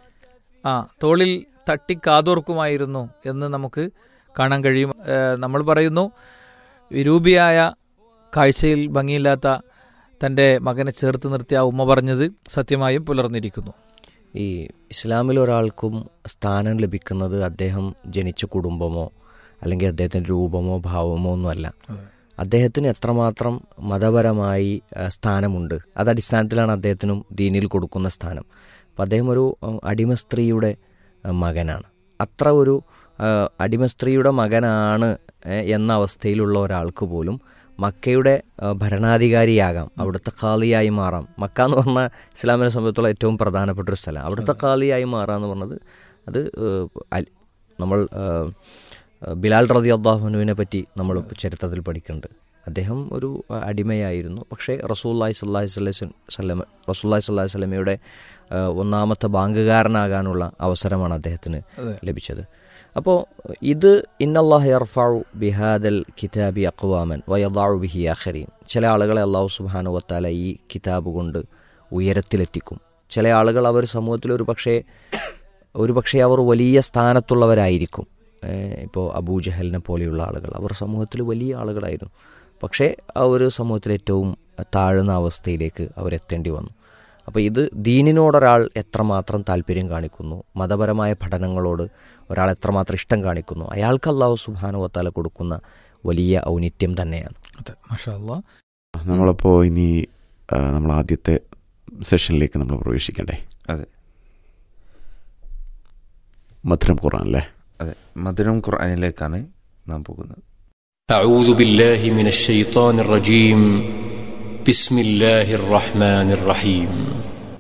ആ തോളിൽ തട്ടി കാതോർക്കുമായിരുന്നു എന്ന് നമുക്ക് കാണാൻ കഴിയും ഏഹ് നമ്മൾ പറയുന്നു വിരൂപിയായ കാഴ്ചയിൽ ഭംഗിയില്ലാത്ത തൻ്റെ മകനെ ചേർത്ത് നിർത്തിയ ആ ഉമ്മ പറഞ്ഞത് സത്യമായും പുലർന്നിരിക്കുന്നു ഈ ഇസ്ലാമിൽ ഒരാൾക്കും സ്ഥാനം ലഭിക്കുന്നത് അദ്ദേഹം ജനിച്ച കുടുംബമോ അല്ലെങ്കിൽ അദ്ദേഹത്തിൻ്റെ രൂപമോ ഭാവമോ ഒന്നുമല്ല അദ്ദേഹത്തിന് എത്രമാത്രം മതപരമായി ആ, സ്ഥാനമുണ്ട് അത് അടിസ്ഥാനത്തിലാണ് അദ്ദേഹത്തിനും ദീനിൽ കൊടുക്കുന്ന സ്ഥാനം അപ്പം അദ്ദേഹം ഒരു ഉം, അടിമ സ്ത്രീയുടെ ആ, മകനാണ് അത്ര ഒരു ആ, അടിമ സ്ത്രീയുടെ മകനാണ് ഏ, എന്ന അവസ്ഥയിലുള്ള ഒരാൾക്ക് പോലും മക്കയുടെ ആ, ഭരണാധികാരിയാകാം അവിടുത്തെ ഖാലിയായി മാറാം മക്ക എന്ന് പറഞ്ഞാൽ ഇസ്ലാമിനെ സംബന്ധിച്ചുള്ള ഏറ്റവും പ്രധാനപ്പെട്ട ഒരു സ്ഥലം അവിടുത്തെ ഖാലിയായി മാറുക എന്ന് പറഞ്ഞത് അത് ഏഹ്, അൽ- നമ്മൾ ഏഹ്, ബിലാൽ റതി അള്ളാഹുനുവിനെ പറ്റി നമ്മൾ ചരിത്രത്തിൽ പഠിക്കുന്നുണ്ട് അദ്ദേഹം ഒരു അഹ്, അടിമയായിരുന്നു പക്ഷേ റസൂല്ലായി സല്ലാഹി സ്വല്ലം റസൂല്ലായി സല്ലാഹി സ്വലമയുടെ ഏഹ്, ഒന്നാമത്തെ ബാങ്കുകാരനാകാനുള്ള അവസരമാണ് അദ്ദേഹത്തിന് അതെ. ലഭിച്ചത് അപ്പോൾ ഇത് ഇന്നല്ലാഹ് യർഫാഉ ബിഹാദൽ കിതാബി അക്വാമൻ വയദാഉ ബിഹി ആഖരീൻ ചില ആളുകളെ അള്ളാഹു സുബ്ഹാനഹു വത്താല ഈ കിതാബ് കൊണ്ട് ഉയരത്തിലെത്തിക്കും ചില ആളുകൾ അവർ സമൂഹത്തിൽ ഒരു പക്ഷേ ഒരു പക്ഷേ അവർ വലിയ സ്ഥാനത്തുള്ളവരായിരിക്കും ഇപ്പോൾ അബൂജഹലിനെ പോലെയുള്ള ആളുകൾ അവർ സമൂഹത്തിൽ വലിയ ആളുകളായിരുന്നു പക്ഷേ ആ ഒരു സമൂഹത്തിൽ ഏറ്റവും താഴ്ന്ന അവസ്ഥയിലേക്ക് അവരെത്തേണ്ടി വന്നു അപ്പോൾ ഇത് ദീനിനോടൊരാൾ എത്രമാത്രം താല്പര്യം കാണിക്കുന്നു മതപരമായ പഠനങ്ങളോട് ഒരാൾ എത്രമാത്രം ഇഷ്ടം കാണിക്കുന്നു അയാൾക്ക് അള്ളാഹു സുബാനുവത്താല കൊടുക്കുന്ന വലിയ ഔന്നിത്യം തന്നെയാണ് അതെ മാഷാ അല്ലാ നമ്മളപ്പോൾ ഇനി ആ, നമ്മൾ ആദ്യത്തെ സെഷനിലേക്ക് നമ്മൾ പ്രവേശിക്കണ്ടേ അതെ. മധുരം ഖുറാൻ അല്ലേ അതെ മധുരം ഖുർആനിലേക്കാണ് നാം പോകുന്നത് أعوذ بالله من الشيطان الرجيم بسم الله الرحمن الرحيم